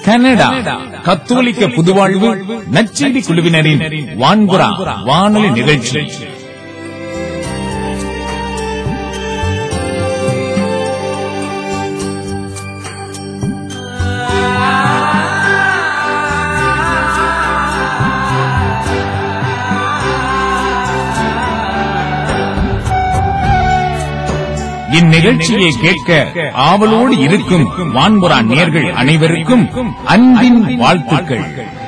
Canada கத்தோலிக்க புதுவாழ்வு நற்செய்தி குழுவினரின் வான்புறா வானொலி நிகழ்ச்சி இந்நிகழ்ச்சியை கேட்க ஆவலோடு இருக்கும் வான்புறா நேர்கள் அனைவருக்கும் அன்பின் வாழ்த்துக்கள்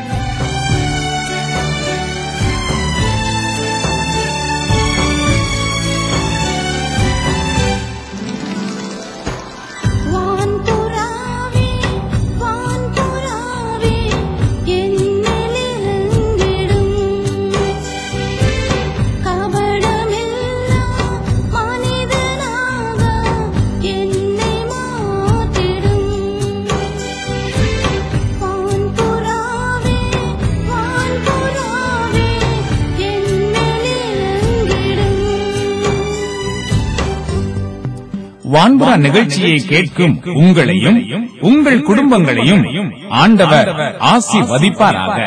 வான்புறாவே வான்புறாவே என்னிலிருந்திடும் கபடமில்லா மனிதனாக என்னை மாற்றிடும் வான்புறாவே வான்புறாவே என்னிலிருந்திடும் வான்புறா நிகழ்ச்சியை கேட்கும் உங்களையும் உங்கள் குடும்பங்களையும் ஆண்டவர் ஆசிர்வதிப்பாராக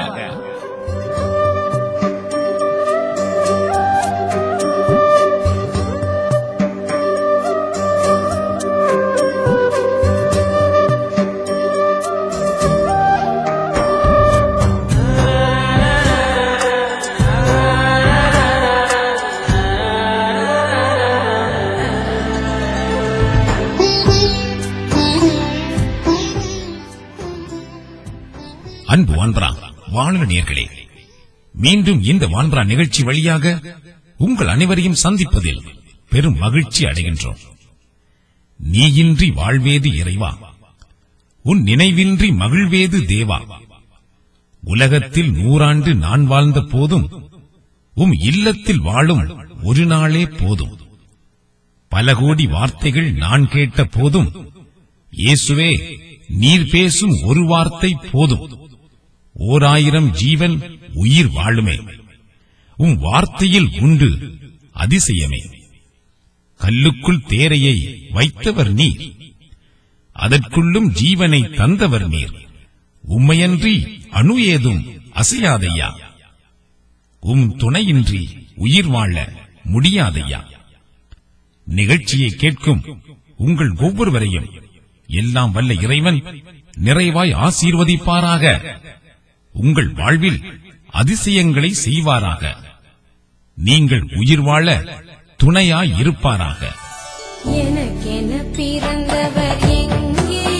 அன்பு வான்பரா வானொலி நேர்களே மீண்டும் இந்த வான்பரா நிகழ்ச்சி வழியாக உங்கள் அனைவரையும் சந்திப்பதில் பெரும் மகிழ்ச்சி அடைகின்றோம் நீயின்றி வாழ்வேது இறைவா உன் நினைவின்றி மகிழ்வேது தேவா உலகத்தில் நூறாண்டு நான் வாழ்ந்த போதும் உம் இல்லத்தில் வாழும் ஒரு நாளே போதும் பல கோடி வார்த்தைகள் நான் கேட்ட போதும் இயேசுவே நீர் பேசும் ஒரு வார்த்தை போதும் ஓர் ஆயிரம் ஜீவன் உயிர் வாழுமே உம் வார்த்தையில் உண்டு அதிசயமே கல்லுக்குள் தேரையை வைத்தவர் நீர் அதற்குள்ளும் ஜீவனை தந்தவர் நீர் உம்மையன்றி அணு ஏதும் அசையாதையா உம் துணையின்றி உயிர் வாழ முடியாதையா நிகழ்ச்சியை கேட்கும் உங்கள் ஒவ்வொருவரையும் எல்லாம் வல்ல இறைவன் நிறைவாய் ஆசீர்வதிப்பாராக உங்கள் வாழ்வில் அதிசயங்களை செய்வாராக நீங்கள் உயிர் வாழ துணையாய் இருப்பாராக எனக்கென பிறந்தவர் எங்கே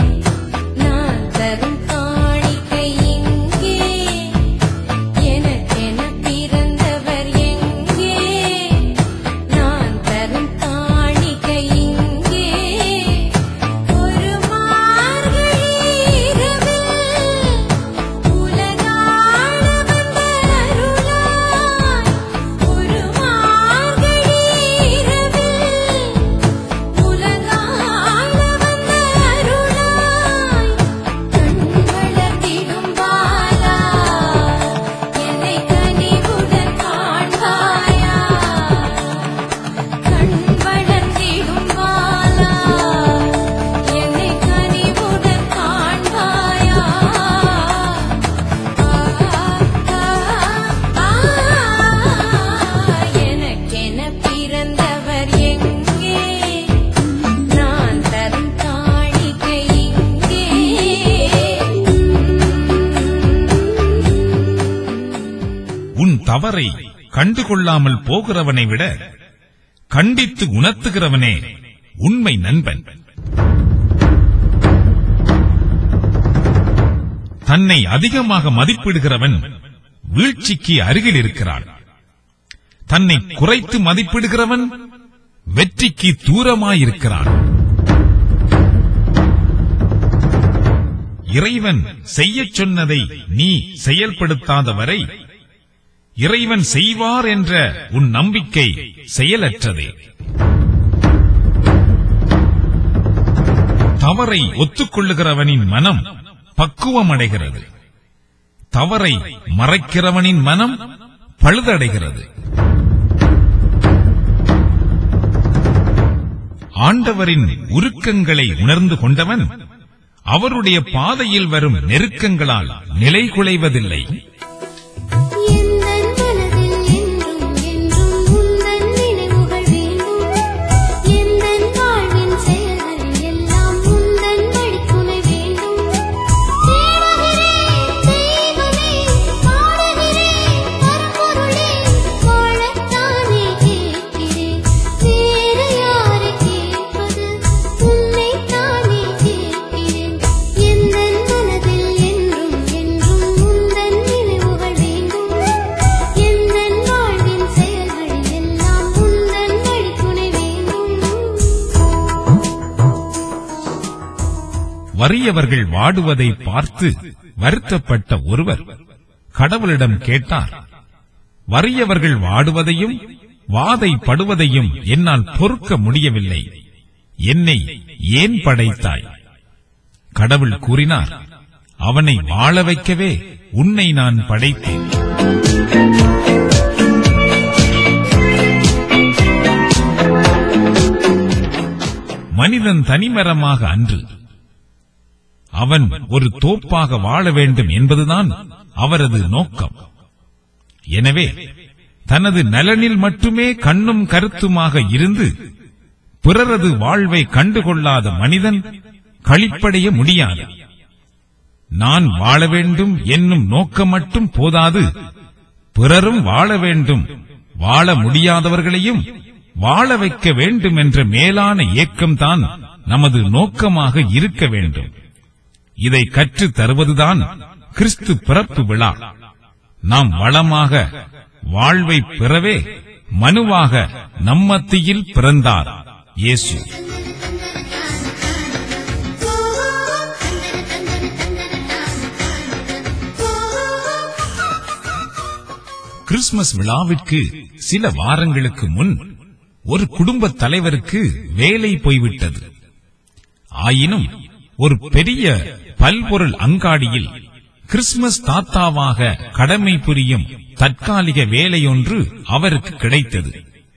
நான் தரும் காணிக்கை எங்கே எனக்கென பிறந்தவர் எங்கே நான் தரும் காணிக்கை எங்கே ஒரு மார்கழி இரவில் உலகாள வந்த அருளாய் ஒரு மார்கழி இரவில் உலகாள வந்த அருளாய் கண் வளர்த்திடும் பாலா என்னை கனிவுடன் காண்பாயா கண் வளர்த்திடும் பாலா என்னை கனிவுடன் காண்பாயா எனக்கென பிறந்தவர் எங்கே நான் தரும் காணிக்கை இங்கே உன் தவறை கண்டுகொள்ளாமல் போகிறவனை விட கண்டித்து உணர்த்துகிறவனே உண்மை நண்பன் தன்னை அதிகமாக மதிப்பிடுகிறவன் வீழ்ச்சிக்கு அருகில் இருக்கிறான் தன்னை குறைத்து மதிப்பிடுகிறவன் வெற்றிக்கு தூரமாயிருக்கிறான் இறைவன் செய்யச் சொன்னதை நீ செயல்படுத்தாத வரை இறைவன் செய்வார் என்ற உன் நம்பிக்கை செயலற்றதே தவறை ஒத்துக்கொள்ளுகிறவனின் மனம் பக்குவமடைகிறது தவறை மறைக்கிறவனின் மனம் பழுதடைகிறது ஆண்டவரின் உருக்கங்களை உணர்ந்து கொண்டவன் அவருடைய பாதையில் வரும் நெருக்கங்களால் நிலைகுலைவதில்லை எந்தன் மனதில் என்றும் என்றும் உந்தன் நினைவுகள் வேண்டும் எந்தன் வாழ்வின் செயல்கள் எல்லாம் உந்தன் வழித்துணை வேண்டும் தேடுகிறேன் தெய்வமே பாடுகிறேன் பரம்பொருளே வாழத்தானே கேட்கிறேன் வேறு யாரை கேட்பது உன்னைத்தானே கேட்கிறேன் எந்தன் மனதில் என்றும் என்றும் உந்தன் நினைவுகள் வேண்டும் எந்தன் வாழ்வின் செயல்கள் எல்லாம் உந்தன் வழித்துணை வேண்டும் வறியவர்கள் வாடுவதை பார்த்து வருத்தப்பட்ட ஒருவர் கடவுளிடம் கேட்டார் வறியவர்கள் வாடுவதையும் வாதைப்படுவதையும் என்னால் பொறுக்க முடியவில்லை என்னை ஏன் படைத்தாய் கடவுள் கூறினார் அவனை வாழ வைக்கவே உன்னை நான் படைத்தேன் மனிதன் தனிமரமாக அன்று அவன் ஒரு தோப்பாக வாழ வேண்டும் என்பதுதான் அவரது நோக்கம் எனவே தனது நலனில் மட்டுமே கண்ணும் கருத்துமாக இருந்து பிறரது வாழ்வை கண்டுகொள்ளாத மனிதன் களிப்படைய முடியாது நான் வாழ வேண்டும் என்னும் நோக்கம் மட்டும் போதாது பிறரும் வாழ வேண்டும் வாழ முடியாதவர்களையும் வாழ வைக்க வேண்டும் என்ற மேலான ஏக்கம்தான் நமது நோக்கமாக இருக்க வேண்டும் இதை கற்றுத் தருவதுதான் கிறிஸ்து பிறப்பு விழா நாம் வளமாக வாழ்வை பெறவே மனுவாக நம்மத்தியில் பிறந்தார் இயேசு கிறிஸ்துமஸ் விழாவிற்கு சில வாரங்களுக்கு முன் ஒரு குடும்ப தலைவருக்கு வேலை போய்விட்டது ஆயினும் ஒரு பெரிய பல்பொருள் அங்காடியில் கிறிஸ்துமஸ் தாத்தாவாக கடமை புரியும் தற்காலிக வேலையொன்று அவருக்கு கிடைத்தது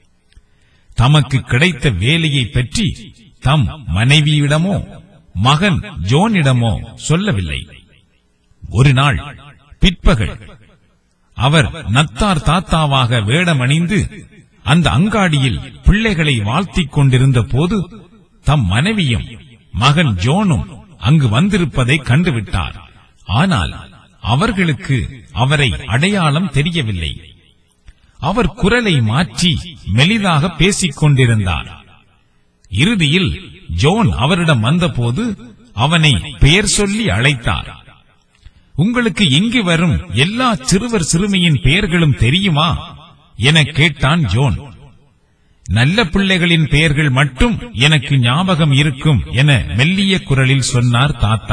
தமக்கு கிடைத்த வேலையை பற்றி தம் மனைவியிடமோ மகன் ஜோனிடமோ சொல்லவில்லை ஒரு நாள் பிற்பகல் அவர் நத்தார் தாத்தாவாக வேடமணிந்து அந்த அங்காடியில் பிள்ளைகளை வாழ்த்திக் கொண்டிருந்த போது தம் மனைவியும் மகன் ஜோனும் அங்கு வந்திருப்பதை கண்டுவிட்டார் ஆனால் அவர்களுக்கு அவரை அடையாளம் தெரியவில்லை அவர் குரலை மாற்றி மெலிதாக பேசிக் கொண்டிருந்தார் இறுதியில் ஜோன் அவரிடம் வந்தபோது அவனை பெயர் சொல்லி அழைத்தார் உங்களுக்கு இங்கு வரும் எல்லா சிறுவர் சிறுமியின் பெயர்களும் தெரியுமா என கேட்டான் ஜோன் நல்ல பிள்ளைகளின் பெயர்கள் மட்டும் எனக்கு ஞாபகம் இருக்கும் என மெல்லிய குரலில் சொன்னார் தாத்தா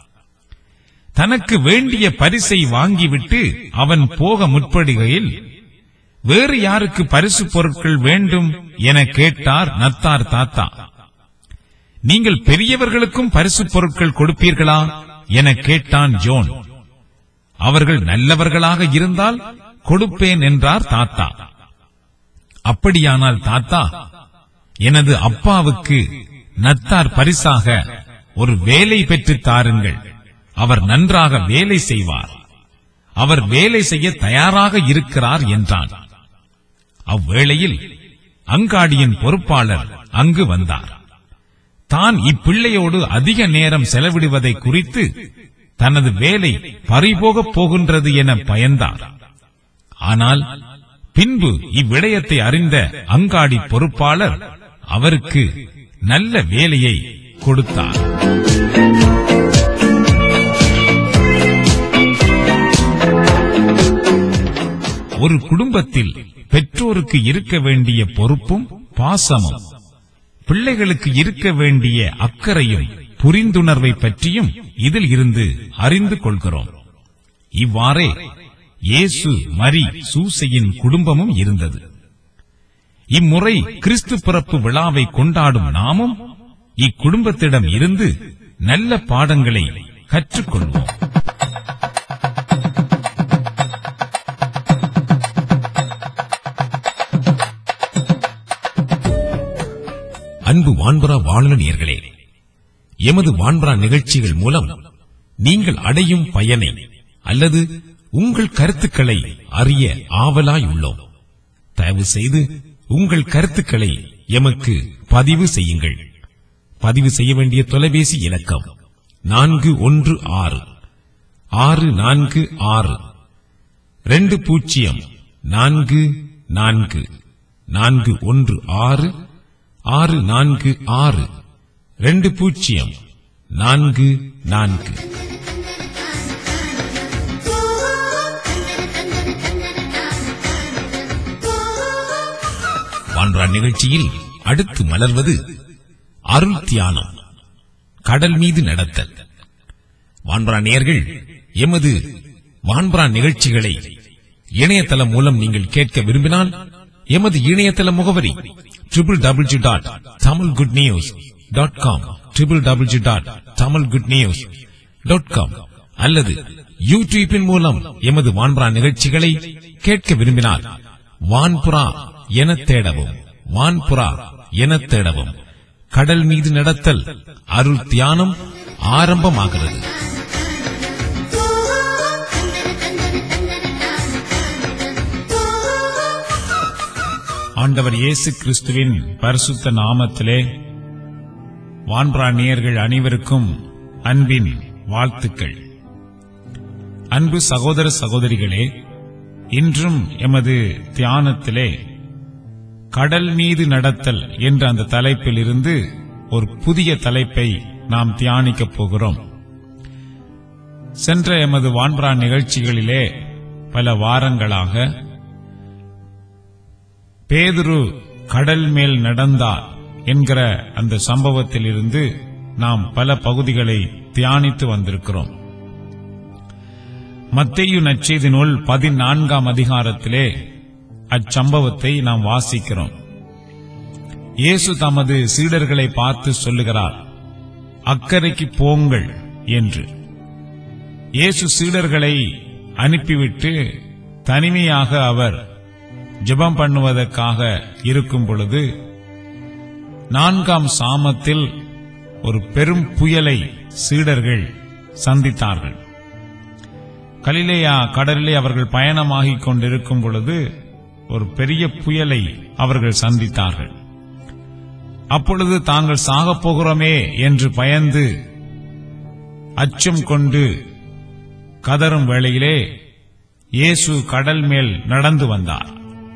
தனக்கு வேண்டிய பரிசை வாங்கிவிட்டு அவன் போக முற்படுகையில் வேறு யாருக்கு பரிசு பொருட்கள் வேண்டும் என கேட்டார் நத்தார் தாத்தா நீங்கள் பெரியவர்களுக்கும் பரிசு பொருட்கள் கொடுப்பீர்களா என கேட்டான் ஜோன் அவர்கள் நல்லவர்களாக இருந்தால் கொடுப்பேன் என்றார் தாத்தா அப்படியானால் தாத்தா எனது அப்பாவுக்கு நத்தார் பரிசாக ஒரு வேலை பெற்றுத் தாருங்கள் அவர் நன்றாக வேலை செய்வார் அவர் வேலை செய்ய தயாராக இருக்கிறார் என்றான் அவ்வேளையில் அங்காடியின் பொறுப்பாளர் அங்கு வந்தார் தான் இப்பிள்ளையோடு அதிக நேரம் செலவிடுவதை குறித்து தனது வேலை பறிபோகப் போகின்றது என பயந்தார் ஆனால் பின்பு இவ்விடயத்தை அறிந்த அங்காடி பொறுப்பாளர் அவருக்கு நல்ல வேலையை கொடுத்தார் ஒரு குடும்பத்தில் பெற்றோருக்கு இருக்க வேண்டிய பொறுப்பும் பாசமும் பிள்ளைகளுக்கு இருக்க வேண்டிய அக்கறையும் புரிந்துணர்வை பற்றியும் இதில் இருந்து அறிந்து கொள்கிறோம் இவ்வாறே இயேசு மரி சூசையின் குடும்பமும் இருந்தது இம்முறை கிறிஸ்து பிறப்பு விழாவை கொண்டாடும் நாமும் இக்குடும்பத்திடம் இருந்து நல்ல பாடங்களை கற்றுக்கொள்வோம் அன்பு வான்பரா வானொலி நேயர்களே எமது வான்பரா நிகழ்ச்சிகள் மூலம் நீங்கள் அடையும் பயனை அல்லது உங்கள் கருத்துக்களை அறிய ஆவலாயுள்ளோம் தயவு செய்து உங்கள் கருத்துக்களை எமக்கு பதிவு செய்யுங்கள் பதிவு செய்ய வேண்டிய தொலைபேசி இலக்கம் நான்கு ஒன்று ஆறு ஆறு நான்கு ஆறு ரெண்டு பூஜ்ஜியம் நான்கு நான்கு நான்கு ஒன்று ஆறு ஆறு நான்கு ஆறு ரெண்டு பூஜ்ஜியம் நான்கு நான்கு வான்பரா நிகழ்ச்சியில் அடுத்து மலர்வது அருள் தியானம் கடல் மீது நடத்தல் வான்பரா நேயர்கள் எமது வான்பரா நிகழ்ச்சிகளை இணையதளம் மூலம் நீங்கள் கேட்க விரும்பினால் எமது இணையதள முகவரி triple double G dot Tamil good news dot com triple double G dot Tamil good news dot com அல்லது யூடியூப்பின் மூலம் எமது வான்பரா நிகழ்ச்சிகளை கேட்க விரும்பினால் வான்புரா என தேடவும் வான்புரா என தேடவும் கடல் மீது நடத்தல் அருள் தியானம் ஆரம்பமாகிறது ஆண்டவர் இயேசு கிறிஸ்துவின் பரிசுத்த நாமத்திலே வான்பிராணியர்கள் அனைவருக்கும் அன்பின் வாழ்த்துக்கள் அன்பு சகோதர சகோதரிகளே இன்றும் எமது தியானத்திலே கடல் மீது நடத்தல் என்ற அந்த தலைப்பில் இருந்து ஒரு புதிய தலைப்பை நாம் தியானிக்கப் போகிறோம் சென்ற எமது வான்பரா நிகழ்ச்சிகளிலே பல வாரங்களாக பேதுரு கடல் மேல் நடந்தார் என்கிற அந்த சம்பவத்திலிருந்து நாம் பல பகுதிகளை தியானித்து வந்திருக்கிறோம் மத்தேயு நற்செய்தி நூல் பதினான்காம் அதிகாரத்திலே அச்சம்பவத்தை நாம் வாசிக்கிறோம் இயேசு தமது சீடர்களை பார்த்து சொல்லுகிறார் அக்கறைக்கு போங்கள் என்று இயேசு சீடர்களை அனுப்பிவிட்டு தனிமையாக அவர் ஜெபம் பண்ணுவதற்காக இருக்கும் பொழுது நான்காம் சாமத்தில் ஒரு பெரும் புயலை சீடர்கள் சந்தித்தார்கள் கலிலேயா கடலிலே அவர்கள் பயணமாகிக் கொண்டிருக்கும் பொழுது ஒரு பெரிய புயலை அவர்கள் சந்தித்தார்கள் அப்பொழுது தாங்கள் சாகப் போகிறோமே என்று பயந்து அச்சம் கொண்டு கதறும் வேளையிலே இயேசு கடல் மேல் நடந்து வந்தார்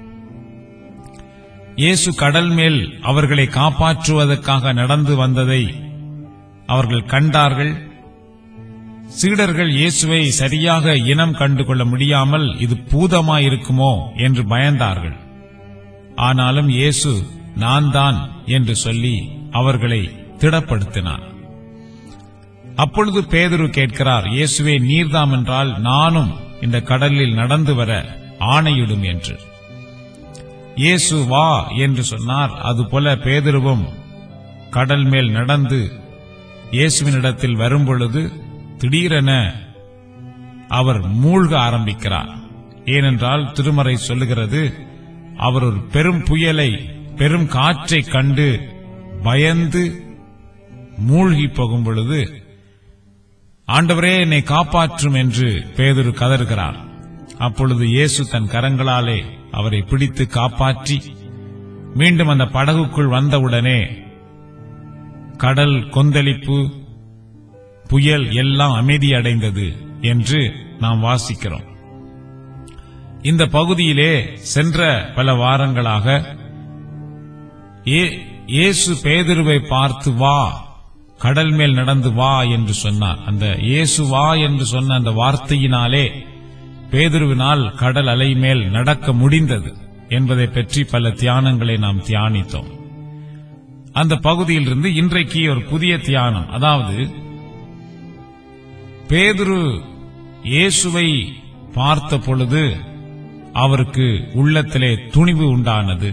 இயேசு கடல் மேல் அவர்களை காப்பாற்றுவதற்காக நடந்து வந்ததை அவர்கள் கண்டார்கள் சீடர்கள் இயேசுவை சரியாக இனம் கண்டு கொள்ள முடியாமல் இது பூதமாயிருக்குமோ என்று பயந்தார்கள் ஆனாலும் இயேசு நான் தான் என்று சொல்லி அவர்களை திடப்படுத்தினார் அப்பொழுது பேதுரு கேட்கிறார் இயேசுவே நீர்தாம் என்றால் நானும் இந்த கடலில் நடந்து வர ஆணையிடும் என்று இயேசு வா என்று சொன்னார் அதுபோல பேதுருவும் கடல் மேல் நடந்து இயேசுவினிடத்தில் வரும்பொழுது திடீரென அவர் மூழ்க ஆரம்பிக்கிறார் ஏனென்றால் திருமறை சொல்லுகிறது அவர் ஒரு பெரும் புயலை பெரும் காற்றை கண்டு பயந்து மூழ்கி போகும் பொழுது ஆண்டவரே என்னை காப்பாற்றும் என்று பேதுரு கதறுகிறார் அப்பொழுது இயேசு தன் கரங்களாலே அவரை பிடித்து காப்பாற்றி மீண்டும் அந்த படகுக்குள் வந்தவுடனே கடல் கொந்தளிப்பு புயல் எல்லாம் அமைதியடைந்தது என்று நாம் வாசிக்கிறோம் இந்த பகுதியிலே சென்ற பல வாரங்களாக ஏ- இயேசு பேதுருவை பார்த்து வா கடல் மேல் நடந்து வா என்று சொன்னார் அந்த இயேசு வா என்று சொன்ன அந்த வார்த்தையினாலே பேதுருவினால் கடல் அலை மேல் நடக்க முடிந்தது என்பதை பற்றி பல தியானங்களை நாம் தியானித்தோம் அந்த பகுதியிலிருந்து இன்றைக்கு ஒரு புதிய தியானம் அதாவது பேதுரு இயேசுவை பார்த்த பொழுது அவருக்கு உள்ளத்திலே துணிவு உண்டானது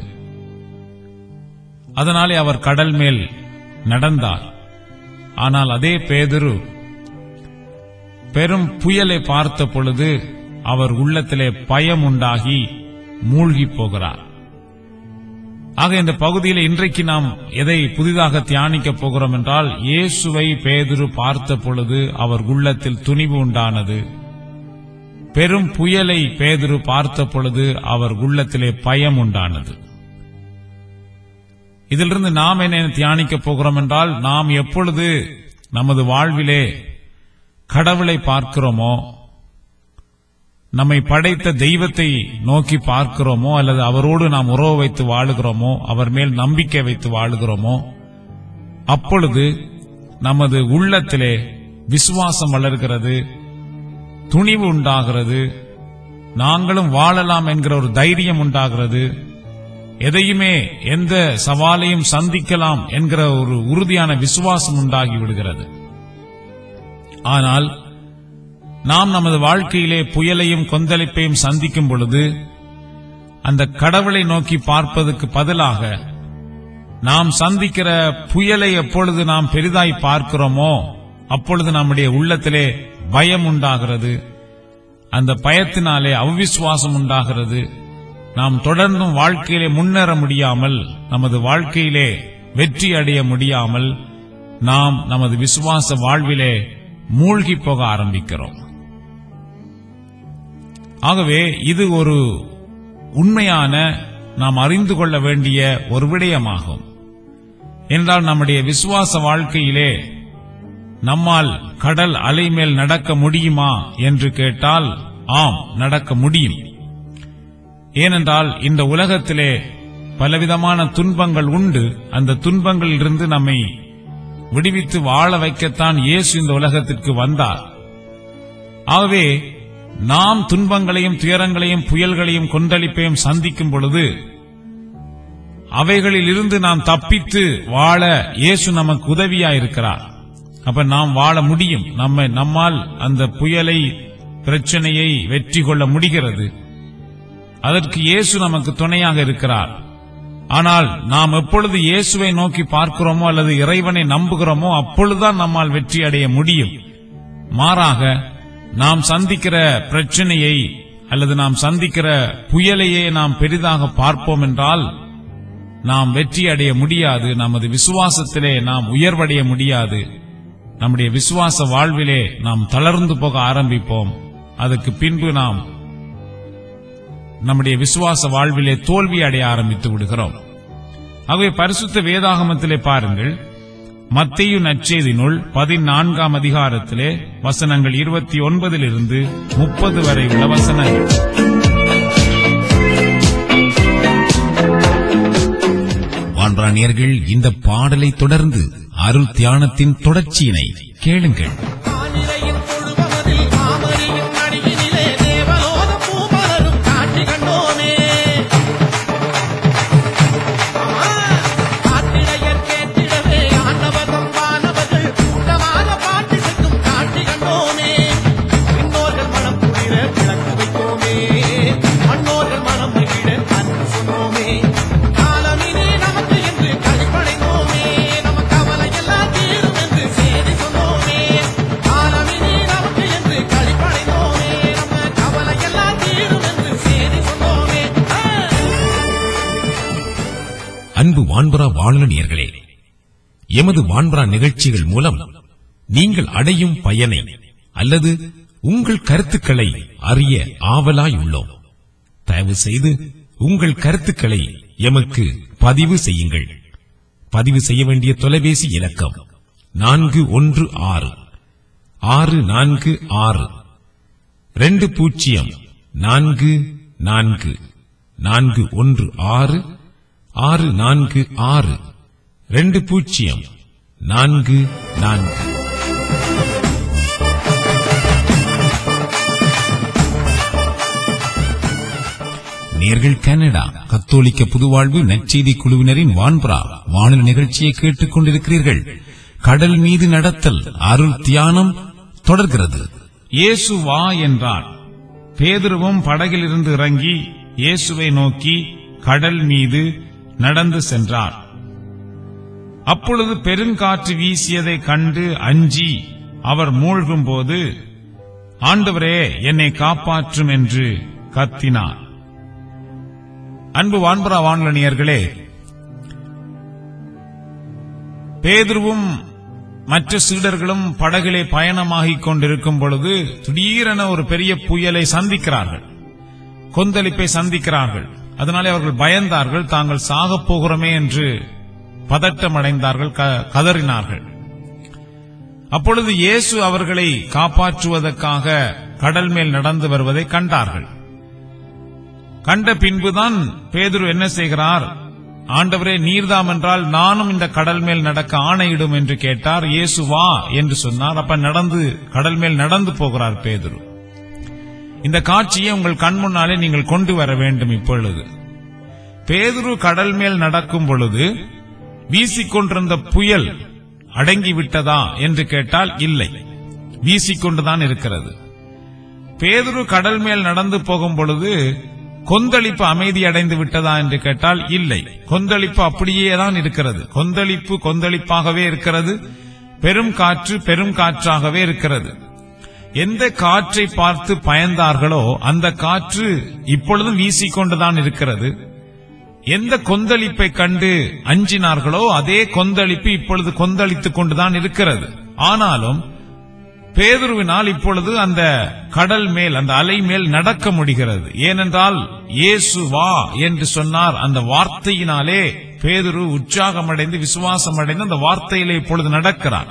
அதனாலே அவர் கடல் மேல் நடந்தார் ஆனால் அதே பேதுரு பெரும் புயலை பார்த்த பொழுது அவர் உள்ளத்திலே பயம் உண்டாகி மூழ்கி போகிறார் ஆக இந்த பகுதியில் இன்றைக்கு நாம் எதை புதிதாக தியானிக்க போகிறோம் என்றால் இயேசுவை பேதுரு பார்த்த பொழுது அவர் உள்ளத்தில் துணிவு உண்டானது பெரும் புயலை பேதுரு பார்த்த பொழுது அவர் உள்ளத்திலே பயம் உண்டானது இதிலிருந்து நாம் என்ன தியானிக்க போகிறோம் என்றால் நாம் எப்பொழுது நமது வாழ்விலே கடவுளை பார்க்கிறோமோ நம்மை படைத்த தெய்வத்தை நோக்கி பார்க்கிறோமோ அல்லது அவரோடு நாம் உறவு வைத்து வாழுகிறோமோ அவர் மேல் நம்பிக்கை வைத்து வாழுகிறோமோ அப்பொழுது நமது உள்ளத்திலே விசுவாசம் வளர்கிறது துணிவு உண்டாகிறது நாங்களும் வாழலாம் என்கிற ஒரு தைரியம் உண்டாகிறது எதையுமே எந்த சவாலையும் சந்திக்கலாம் என்கிற ஒரு உறுதியான விசுவாசம் உண்டாகி விடுகிறது ஆனால் நாம் நமது வாழ்க்கையிலே புயலையும் கொந்தளிப்பையும் சந்திக்கும் பொழுது அந்த கடவுளை நோக்கி பார்ப்பதற்கு பதிலாக நாம் சந்திக்கிற புயலை எப்பொழுது நாம் பெரிதாய் பார்க்கிறோமோ அப்பொழுது நம்முடைய உள்ளத்திலே பயம் உண்டாகிறது அந்த பயத்தினாலே அவிசுவாசம் உண்டாகிறது நாம் தொடர்ந்தும் வாழ்க்கையிலே முன்னேற முடியாமல் நமது வாழ்க்கையிலே வெற்றி அடைய முடியாமல் நாம் நமது விசுவாச வாழ்விலே மூழ்கி போக ஆரம்பிக்கிறோம் ஆகவே இது ஒரு உண்மையான நாம் அறிந்து கொள்ள வேண்டிய ஒரு விடயமாகும் என்றால் நம்முடைய விசுவாச வாழ்க்கையிலே நம்மால் கடல் அலை மேல் நடக்க முடியுமா என்று கேட்டால் ஆம் நடக்க முடியும் ஏனென்றால் இந்த உலகத்திலே பலவிதமான துன்பங்கள் உண்டு அந்த துன்பங்களிலிருந்து நம்மை விடுவித்து வாழ வைக்கத்தான் இயேசு இந்த உலகத்திற்கு வந்தார் ஆகவே நாம் துன்பங்களையும் துயரங்களையும் புயல்களையும் கொந்தளிப்பையும் சந்திக்கும் பொழுது அவைகளில் இருந்து நாம் தப்பித்து வாழ இயேசு நமக்கு உதவியாயிருக்கிறார் அப்ப நாம் வாழ முடியும் நம்ம நம்மால் அந்த புயலை பிரச்சனையை வெற்றி கொள்ள முடிகிறது அதற்கு இயேசு நமக்கு துணையாக இருக்கிறார் ஆனால் நாம் எப்பொழுது இயேசுவை நோக்கி பார்க்கிறோமோ அல்லது இறைவனை நம்புகிறோமோ அப்பொழுதுதான் நம்மால் வெற்றி அடைய முடியும் மாறாக நாம் சந்திக்கிற பிரச்சனையை அல்லது நாம் சந்திக்கிற புயலையே நாம் பெரிதாக பார்ப்போம் என்றால் நாம் வெற்றி அடைய முடியாது நமது விசுவாசத்திலே நாம் உயர்வடைய முடியாது நம்முடைய விசுவாச வாழ்விலே நாம் தளர்ந்து போக ஆரம்பிப்போம் அதற்கு பின்பு நாம் நம்முடைய விசுவாச வாழ்விலே தோல்வி அடைய ஆரம்பித்து விடுகிறோம் ஆகவே பரிசுத்த வேதாகமத்திலே பாருங்கள் மத்தேயு நற்செய்தி நூல் பதினான்காம் அதிகாரத்திலே வசனங்கள் இருபத்தி ஒன்பதிலிருந்து முப்பது வரை உள்ள வசனங்கள் வான்பிராணியர்கள் இந்த பாடலை தொடர்ந்து அருள் தியானத்தின் தொடர்ச்சியினை கேளுங்கள் ஆனிலையில் தொழுபவதில் மாமரியின் அடியினிலே தேவலோக பூமலரும் காட்சி கண்டோமே காட்டிடையர் கேட்டிடவே ஆண்டவகம் வானவர்கள் கூட்டமாக பாட்டு செல்லும் காட்சி கண்டோமே விண்ணோர்கள் மனம் குளிர விளக்கு வைத்தோமே மண்ணோர்கள் மனம் மகிழ அன்பு சொன்னோமே காலமினே நமக்கு என்று கழிப்படைந்தோமே நம்ம கவலை எல்லாம் தீரும் என்று செய்தி சொன்னோமே காலமினே நமக்கு என்று கழிப்படைந்தோமே நம்ம கவலை எல்லாம் தீரும் என்று செய்தி சொன்னோமே ஆ! அன்பு வான்பரா வானொலியர்களே எமது வான்பரா நிகழ்ச்சிகள் மூலம் நீங்கள் அடையும் பயனை அல்லது உங்கள் கருத்துக்களை அறிய ஆவலாயுள்ளோம் தயவு செய்து உங்கள் கருத்துக்களை எமக்கு பதிவு செய்யுங்கள் பதிவு செய்ய வேண்டிய தொலைபேசி இலக்கம் நான்கு ஒன்று ஆறு ஆறு நான்கு ஆறு ரெண்டு பூஜ்ஜியம் நான்கு நான்கு நான்கு ஒன்று ஆறு ஆறு நான்கு ஆறு ரெண்டு பூஜ்ஜியம் நான்கு நான்கு நேர்கள் கனடா கத்தோலிக்க புதுவாழ்வு நற்செய்தி குழுவினரின் வான்பரா வானொலி நிகழ்ச்சியை கேட்டுக் கொண்டிருக்கிறீர்கள் கடல் மீது நடத்தல் அருள் தியானம் தொடர்கிறது இயேசு வா என்றார் பேதுருவும் படகிலிருந்து இறங்கி இயேசுவை நோக்கி கடல் மீது நடந்து சென்றார் அப்பொழுது பெருங்காற்று வீசியதைக் கண்டு அஞ்சி அவர் மூழ்கும்போது ஆண்டவரே என்னை காப்பாற்றும் என்று கத்தினார் அன்பு வான்பரா வானொலியர்களே பேதுருவும் மற்ற சீடர்களும் படகிலே பயணமாகிக் கொண்டிருக்கும் பொழுது திடீரென ஒரு பெரிய புயலை சந்திக்கிறார்கள் கொந்தளிப்பை சந்திக்கிறார்கள் அதனாலே அவர்கள் பயந்தார்கள் தாங்கள் சாகப் போகிறோமே என்று பதட்டமடைந்தார்கள் க- கதறினார்கள் அப்பொழுது இயேசு அவர்களை காப்பாற்றுவதற்காக கடல் மேல் நடந்து வருவதை கண்டார்கள் கண்ட பின்புதான் பேதுரு என்ன செய்கிறார் ஆண்டவரே நீர்தாம் என்றால் நானும் இந்த கடல் மேல் நடக்க ஆணையிடும் என்று கேட்டார் இயேசு வா என்று சொன்னார் அப்ப நடந்து கடல் மேல் நடந்து போகிறார் பேதுரு இந்த காட்சியை உங்கள் கண் முன்னாலே நீங்கள் கொண்டு வர வேண்டும் இப்பொழுது பேதுரு கடல் மேல் நடக்கும் பொழுது வீசிக்கொண்டிருந்த புயல் அடங்கிவிட்டதா என்று கேட்டால் இல்லை வீசிக்கொண்டுதான் இருக்கிறது பேதுரு கடல் மேல் நடந்து போகும் பொழுது கொந்தளிப்பு அமைதி அடைந்து விட்டதா என்று கேட்டால் இல்லை கொந்தளிப்பு அப்படியே தான் இருக்கிறது கொந்தளிப்பு கொந்தளிப்பாகவே இருக்கிறது பெரும் காற்று பெரும் காற்றாகவே இருக்கிறது எந்த காற்றை பார்த்து பயந்தார்களோ அந்த காற்று இப்பொழுதும் வீசிக்கொண்டுதான் இருக்கிறது எந்த கொந்தளிப்பை கண்டு அஞ்சினார்களோ அதே கொந்தளிப்பு இப்பொழுது கொந்தளித்துக் கொண்டுதான் இருக்கிறது ஆனாலும் பேதுருவினால் இப்பொழுது அந்த கடல் மேல் அந்த அலை மேல் நடக்க முடிகிறது ஏனென்றால் இயேசு வா என்று சொன்னார் அந்த வார்த்தையினாலே பேதுரு உற்சாகமடைந்து விசுவாசமடைந்து அந்த வார்த்தையிலே இப்பொழுது நடக்கிறார்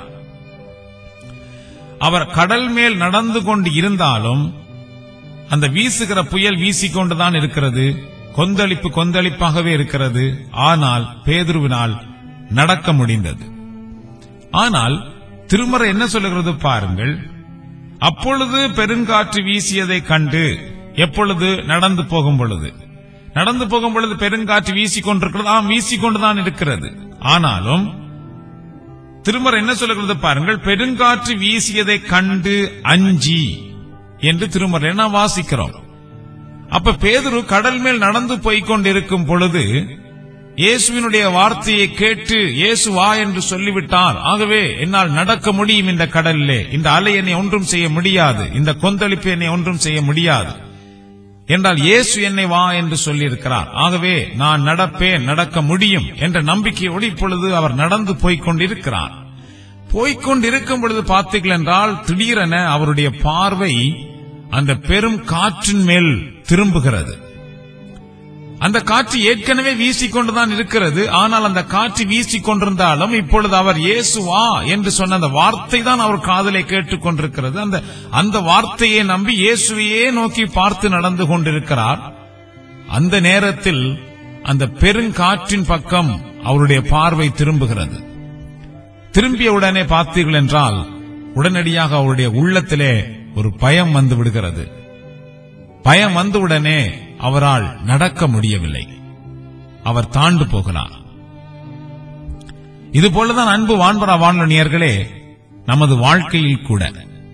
அவர் கடல் மேல் நடந்து கொண்டு இருந்தாலும் அந்த வீசுகிற புயல் வீசிக்கொண்டுதான் இருக்கிறது கொந்தளிப்பு கொந்தளிப்பாகவே இருக்கிறது ஆனால் பேதுருவினால் நடக்க முடிந்தது ஆனால் திருமறை என்ன சொல்லுகிறது பாருங்கள் அப்பொழுது பெருங்காற்று வீசியதை கண்டு எப்பொழுது நடந்து போகும் பொழுது நடந்து போகும் பொழுது பெருங்காற்று வீசிக்கொண்டிருக்கிறது ஆம் வீசிக்கொண்டுதான் இருக்கிறது ஆனாலும் திருமறை என்ன சொல்லுகிறது பாருங்கள் பெருங்காற்று வீசியதை கண்டு அஞ்சி என்று திருமறை நாம் வாசிக்கிறோம் அப்ப பேதுரு கடல் மேல் நடந்து போய்க் கொண்டிருக்கும் பொழுது இயேசுவினுடைய வார்த்தையை கேட்டு இயேசு வா என்று சொல்லிவிட்டார் ஆகவே என்னால் நடக்க முடியும் இந்த கடலிலே இந்த அலை என்னை ஒன்றும் செய்ய முடியாது இந்த கொந்தளிப்பு என்னை ஒன்றும் செய்ய முடியாது என்றால் இயேசு என்னை வா என்று சொல்லியிருக்கிறார் ஆகவே நான் நடப்பேன் நடக்க முடியும் என்ற நம்பிக்கையோடு இப்பொழுது அவர் நடந்து போய்க் கொண்டிருக்கிறார் போய்க் கொண்டிருக்கும் பொழுது பார்த்தீர்கள் என்றால் திடீரென அவருடைய பார்வை அந்த பெரும் காற்றின் மேல் திரும்புகிறது அந்த காற்று ஏற்கனவே வீசிக்கொண்டுதான் இருக்கிறது ஆனால் அந்த காற்று வீசிக் கொண்டிருந்தாலும் இப்பொழுது அவர் இயேசு வா என்று சொன்ன அந்த வார்த்தை தான் அவர் காதலை கேட்டுக் கொண்டிருக்கிறது அந்த அந்த வார்த்தையை நம்பி இயேசுவையே நோக்கி பார்த்து நடந்து கொண்டிருக்கிறார் அந்த நேரத்தில் அந்த பெருங்காற்றின் பக்கம் அவருடைய பார்வை திரும்புகிறது திரும்பிய உடனே பார்த்தீர்கள் என்றால் உடனடியாக அவருடைய உள்ளத்திலே ஒரு பயம் வந்து விடுகிறது பயம் வந்தவுடனே அவரால் நடக்க முடியவில்லை அவர் தாண்டு போகிறார் இதுபோலதான் அன்பு வான்பரா வானொலியர்களே நமது வாழ்க்கையில் கூட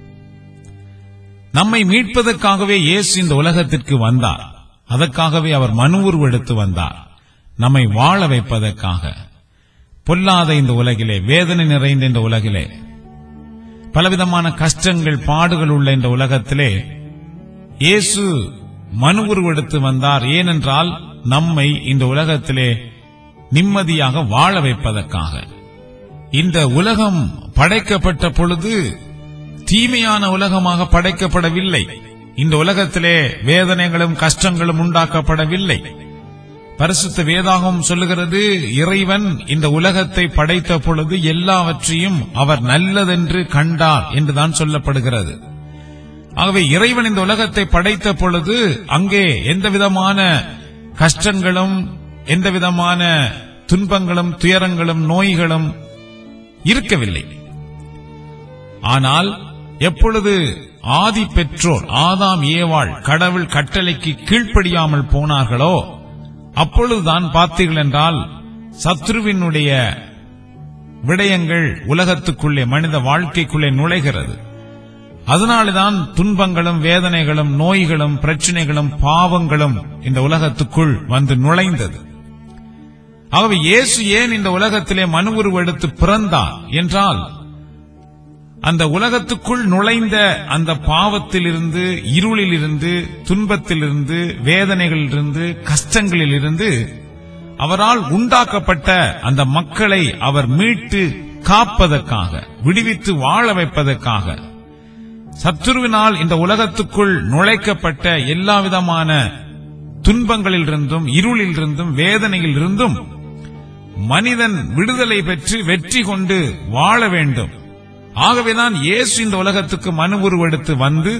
நம்மை மீட்பதற்காகவே இயேசு இந்த உலகத்திற்கு வந்தார் அதற்காகவே அவர் மனு உருவெடுத்து வந்தார் நம்மை வாழ வைப்பதற்காக பொல்லாத இந்த உலகிலே வேதனை நிறைந்த இந்த உலகிலே பலவிதமான கஷ்டங்கள் பாடுகள் உள்ள இந்த உலகத்திலே இயேசு மனு உருவெடுத்து வந்தார் ஏனென்றால் நம்மை இந்த உலகத்திலே நிம்மதியாக வாழ வைப்பதற்காக இந்த உலகம் படைக்கப்பட்ட பொழுது தீமையான உலகமாக படைக்கப்படவில்லை இந்த உலகத்திலே வேதனைகளும் கஷ்டங்களும் உண்டாக்கப்படவில்லை பரிசுத்த வேதாகம் சொல்லுகிறது இறைவன் இந்த உலகத்தை படைத்த பொழுது எல்லாவற்றையும் அவர் நல்லதென்று கண்டார் என்றுதான் சொல்லப்படுகிறது ஆகவே இறைவன் இந்த உலகத்தை படைத்த பொழுது அங்கே எந்த விதமான கஷ்டங்களும் எந்த விதமான துன்பங்களும் துயரங்களும் நோய்களும் இருக்கவில்லை ஆனால் எப்பொழுது ஆதி பெற்றோர் ஆதாம் ஏவாள் கடவுள் கட்டளைக்கு கீழ்ப்படியாமல் போனார்களோ அப்பொழுதுதான் பார்த்தீர்கள் என்றால் சத்ருவினுடைய விடயங்கள் உலகத்துக்குள்ளே மனித வாழ்க்கைக்குள்ளே நுழைகிறது அதனால்தான் துன்பங்களும் வேதனைகளும் நோய்களும் பிரச்சனைகளும் பாவங்களும் இந்த உலகத்துக்குள் வந்து நுழைந்தது ஆகவே இயேசு ஏன் இந்த உலகத்திலே மனு உருவெடுத்து பிறந்தார் என்றால் அந்த உலகத்துக்குள் நுழைந்த அந்த பாவத்திலிருந்து இருளிலிருந்து துன்பத்திலிருந்து வேதனைகளிலிருந்து கஷ்டங்களிலிருந்து அவரால் உண்டாக்கப்பட்ட அந்த மக்களை அவர் மீட்டு காப்பதற்காக விடுவித்து வாழ வைப்பதற்காக சத்துருவினால் இந்த உலகத்துக்குள் நுழைக்கப்பட்ட எல்லா விதமான துன்பங்களிலிருந்தும் இருளிலிருந்தும் வேதனையிலிருந்தும் மனிதன் விடுதலை பெற்று வெற்றி கொண்டு வாழ வேண்டும் ஆகவேதான் இயேசு இந்த உலகத்துக்கு மனு உருவெடுத்து வந்து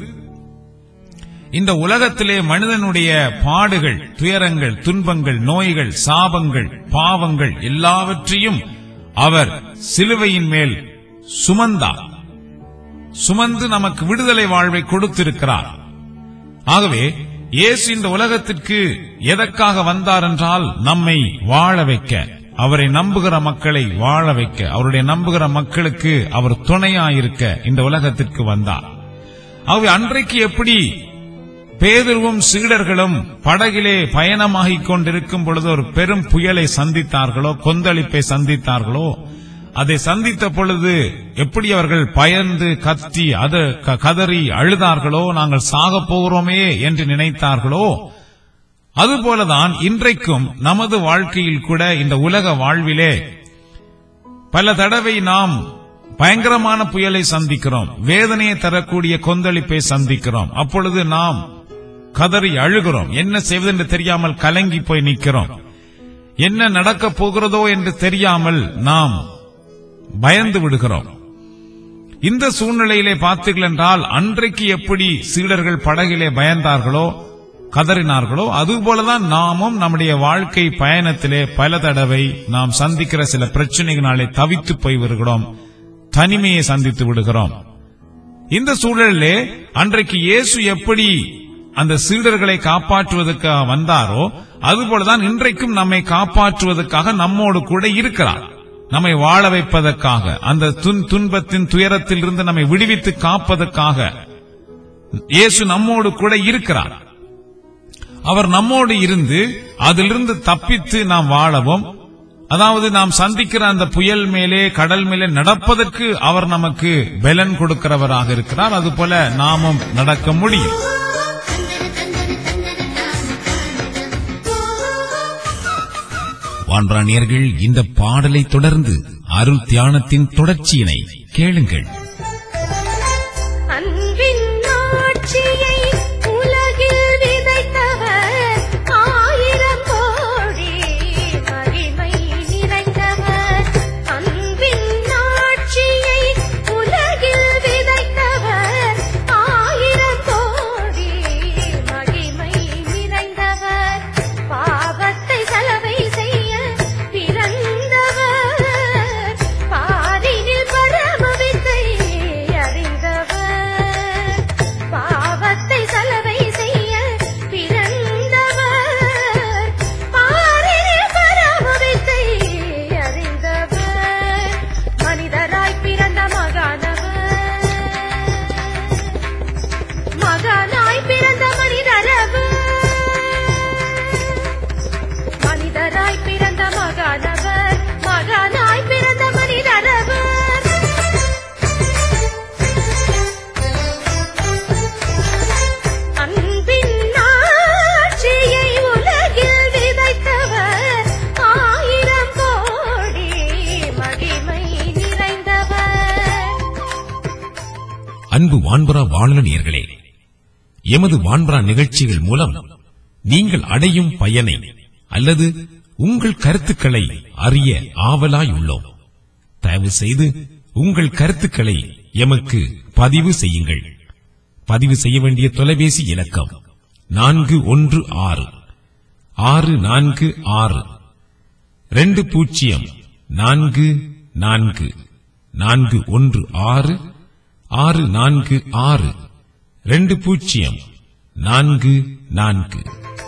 இந்த உலகத்திலே மனிதனுடைய பாடுகள் துயரங்கள் துன்பங்கள் நோய்கள் சாபங்கள் பாவங்கள் எல்லாவற்றையும் அவர் சிலுவையின் மேல் சுமந்தார் சுமந்து நமக்கு விடுதலை வாழ்வை கொடுத்திருக்கிறார் ஆகவே இயேசு இந்த உலகத்திற்கு எதற்காக வந்தார் என்றால் நம்மை வாழ வைக்க அவரை நம்புகிற மக்களை வாழ வைக்க அவருடைய நம்புகிற மக்களுக்கு அவர் துணையாயிருக்க இந்த உலகத்திற்கு வந்தார் ஆகவே அன்றைக்கு எப்படி பேதுருவும் சீடர்களும் படகிலே பயணமாகிக் கொண்டிருக்கும் பொழுது ஒரு பெரும் புயலை சந்தித்தார்களோ கொந்தளிப்பை சந்தித்தார்களோ அதை சந்தித்த பொழுது எப்படி அவர்கள் பயந்து கத்தி அது க- கதறி அழுதார்களோ நாங்கள் சாகப் போகிறோமே என்று நினைத்தார்களோ அதுபோலதான் இன்றைக்கும் நமது வாழ்க்கையில் கூட இந்த உலக வாழ்விலே பல தடவை நாம் பயங்கரமான புயலை சந்திக்கிறோம் வேதனையை தரக்கூடிய கொந்தளிப்பை சந்திக்கிறோம் அப்பொழுது நாம் கதறி அழுகிறோம் என்ன செய்வதென்று தெரியாமல் கலங்கி போய் நிற்கிறோம் என்ன நடக்கப் போகிறதோ என்று தெரியாமல் நாம் பயந்து விடுகிறோம் இந்த சூழ்நிலையிலே பார்த்தீர்கள் என்றால் அன்றைக்கு எப்படி சீடர்கள் படகிலே பயந்தார்களோ கதறினார்களோ அதுபோலதான் நாமும் நம்முடைய வாழ்க்கை பயணத்திலே பல தடவை நாம் சந்திக்கிற சில பிரச்சனைகளாலே தவித்து போய் வருகிறோம் தனிமையை சந்தித்து விடுகிறோம் இந்த சூழலிலே அன்றைக்கு இயேசு எப்படி அந்த சீடர்களை காப்பாற்றுவதற்காக வந்தாரோ அதுபோலதான் இன்றைக்கும் நம்மை காப்பாற்றுவதற்காக நம்மோடு கூட இருக்கிறார் நம்மை வாழ வைப்பதற்காக அந்த துன் துன்பத்தின் துயரத்தில் இருந்து நம்மை விடுவித்து காப்பதற்காக இயேசு நம்மோடு கூட இருக்கிறார் அவர் நம்மோடு இருந்து அதிலிருந்து தப்பித்து நாம் வாழவும் அதாவது நாம் சந்திக்கிற அந்த புயல் மேலே கடல் மேலே நடப்பதற்கு அவர் நமக்கு பலன் கொடுக்கிறவராக இருக்கிறார் அதுபோல நாமும் நடக்க முடியும் வான்பிராணியர்கள் இந்த பாடலை தொடர்ந்து அருள் தியானத்தின் தொடர்ச்சியினை கேளுங்கள் அன்பின் ஆட்சியை உலகில் விதைத்தவர் ஆயிரம் கோடி மகிமை நிறைந்தவர் அன்பின் ஆட்சியை உலகில் விதைத்தவர் ஆயிரம் கோடி மகிமை நிறைந்தவர் பாவத்தை சலவை செய்ய பிறந்தவர் பாரினில் பரமவித்தை அறிந்தவர் பாவத்தை சலவை செய்ய பிறந்தவர் பாரினில் பரமவித்தை அறிந்தவர் மனிதராய் பிறந்த மகானவர் மகனாய் பிறந்த மனிதரவர் மனிதராய் பிறந்த மகானவர் மகனாய் பிறந்த மனிதரவர் அன்பின் ஆட்சியை உலகில் விதைத்தவர் ஆயிரம் கோடி மகிமை நிறைந்தவர் அன்பு வான்பரா வானொலியர்களே எமது வான்பரா நிகழ்ச்சிகள் மூலம் நீங்கள் அடையும் பயனை அல்லது உங்கள் கருத்துக்களை அறிய ஆவலாயுள்ளோம் தயவு செய்து உங்கள் கருத்துக்களை எமக்கு பதிவு செய்யுங்கள் பதிவு செய்ய வேண்டிய தொலைபேசி இலக்கம் நான்கு ஒன்று ஆறு ஆறு நான்கு ஆறு ரெண்டு பூஜ்ஜியம் நான்கு நான்கு நான்கு ஒன்று ஆறு ஆறு நான்கு ஆறு ரெண்டு பூஜ்ஜியம் நான்கு நான்கு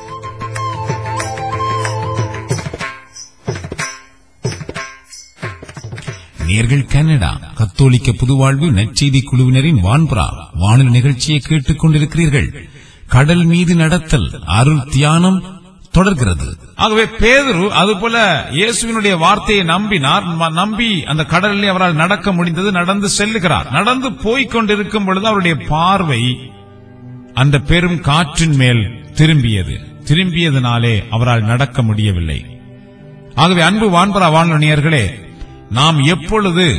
நேர்கள் கனடா கத்தோலிக்க புதுவாழ்வு நற்செய்தி குழுவினரின் வான்பரா வானொலி நிகழ்ச்சியை கேட்டுக் கொண்டிருக்கிறீர்கள் கடல் மீது நடத்தல் அருள் தியானம் தொடர்கிறது ஆகவே பேதுரு அதுபோல இயேசுவினுடைய வார்த்தையை நம்பினார் ம- நம்பி அந்த கடலிலே அவரால் நடக்க முடிந்தது நடந்து செல்லுகிறார் நடந்து போய்க் கொண்டிருக்கும் பொழுது அவருடைய பார்வை அந்த பெரும் காற்றின் மேல் திரும்பியது திரும்பியதனாலே அவரால் நடக்க முடியவில்லை ஆகவே அன்பு வான்பரா வானொலியர்களே நாம் எப்பொழுது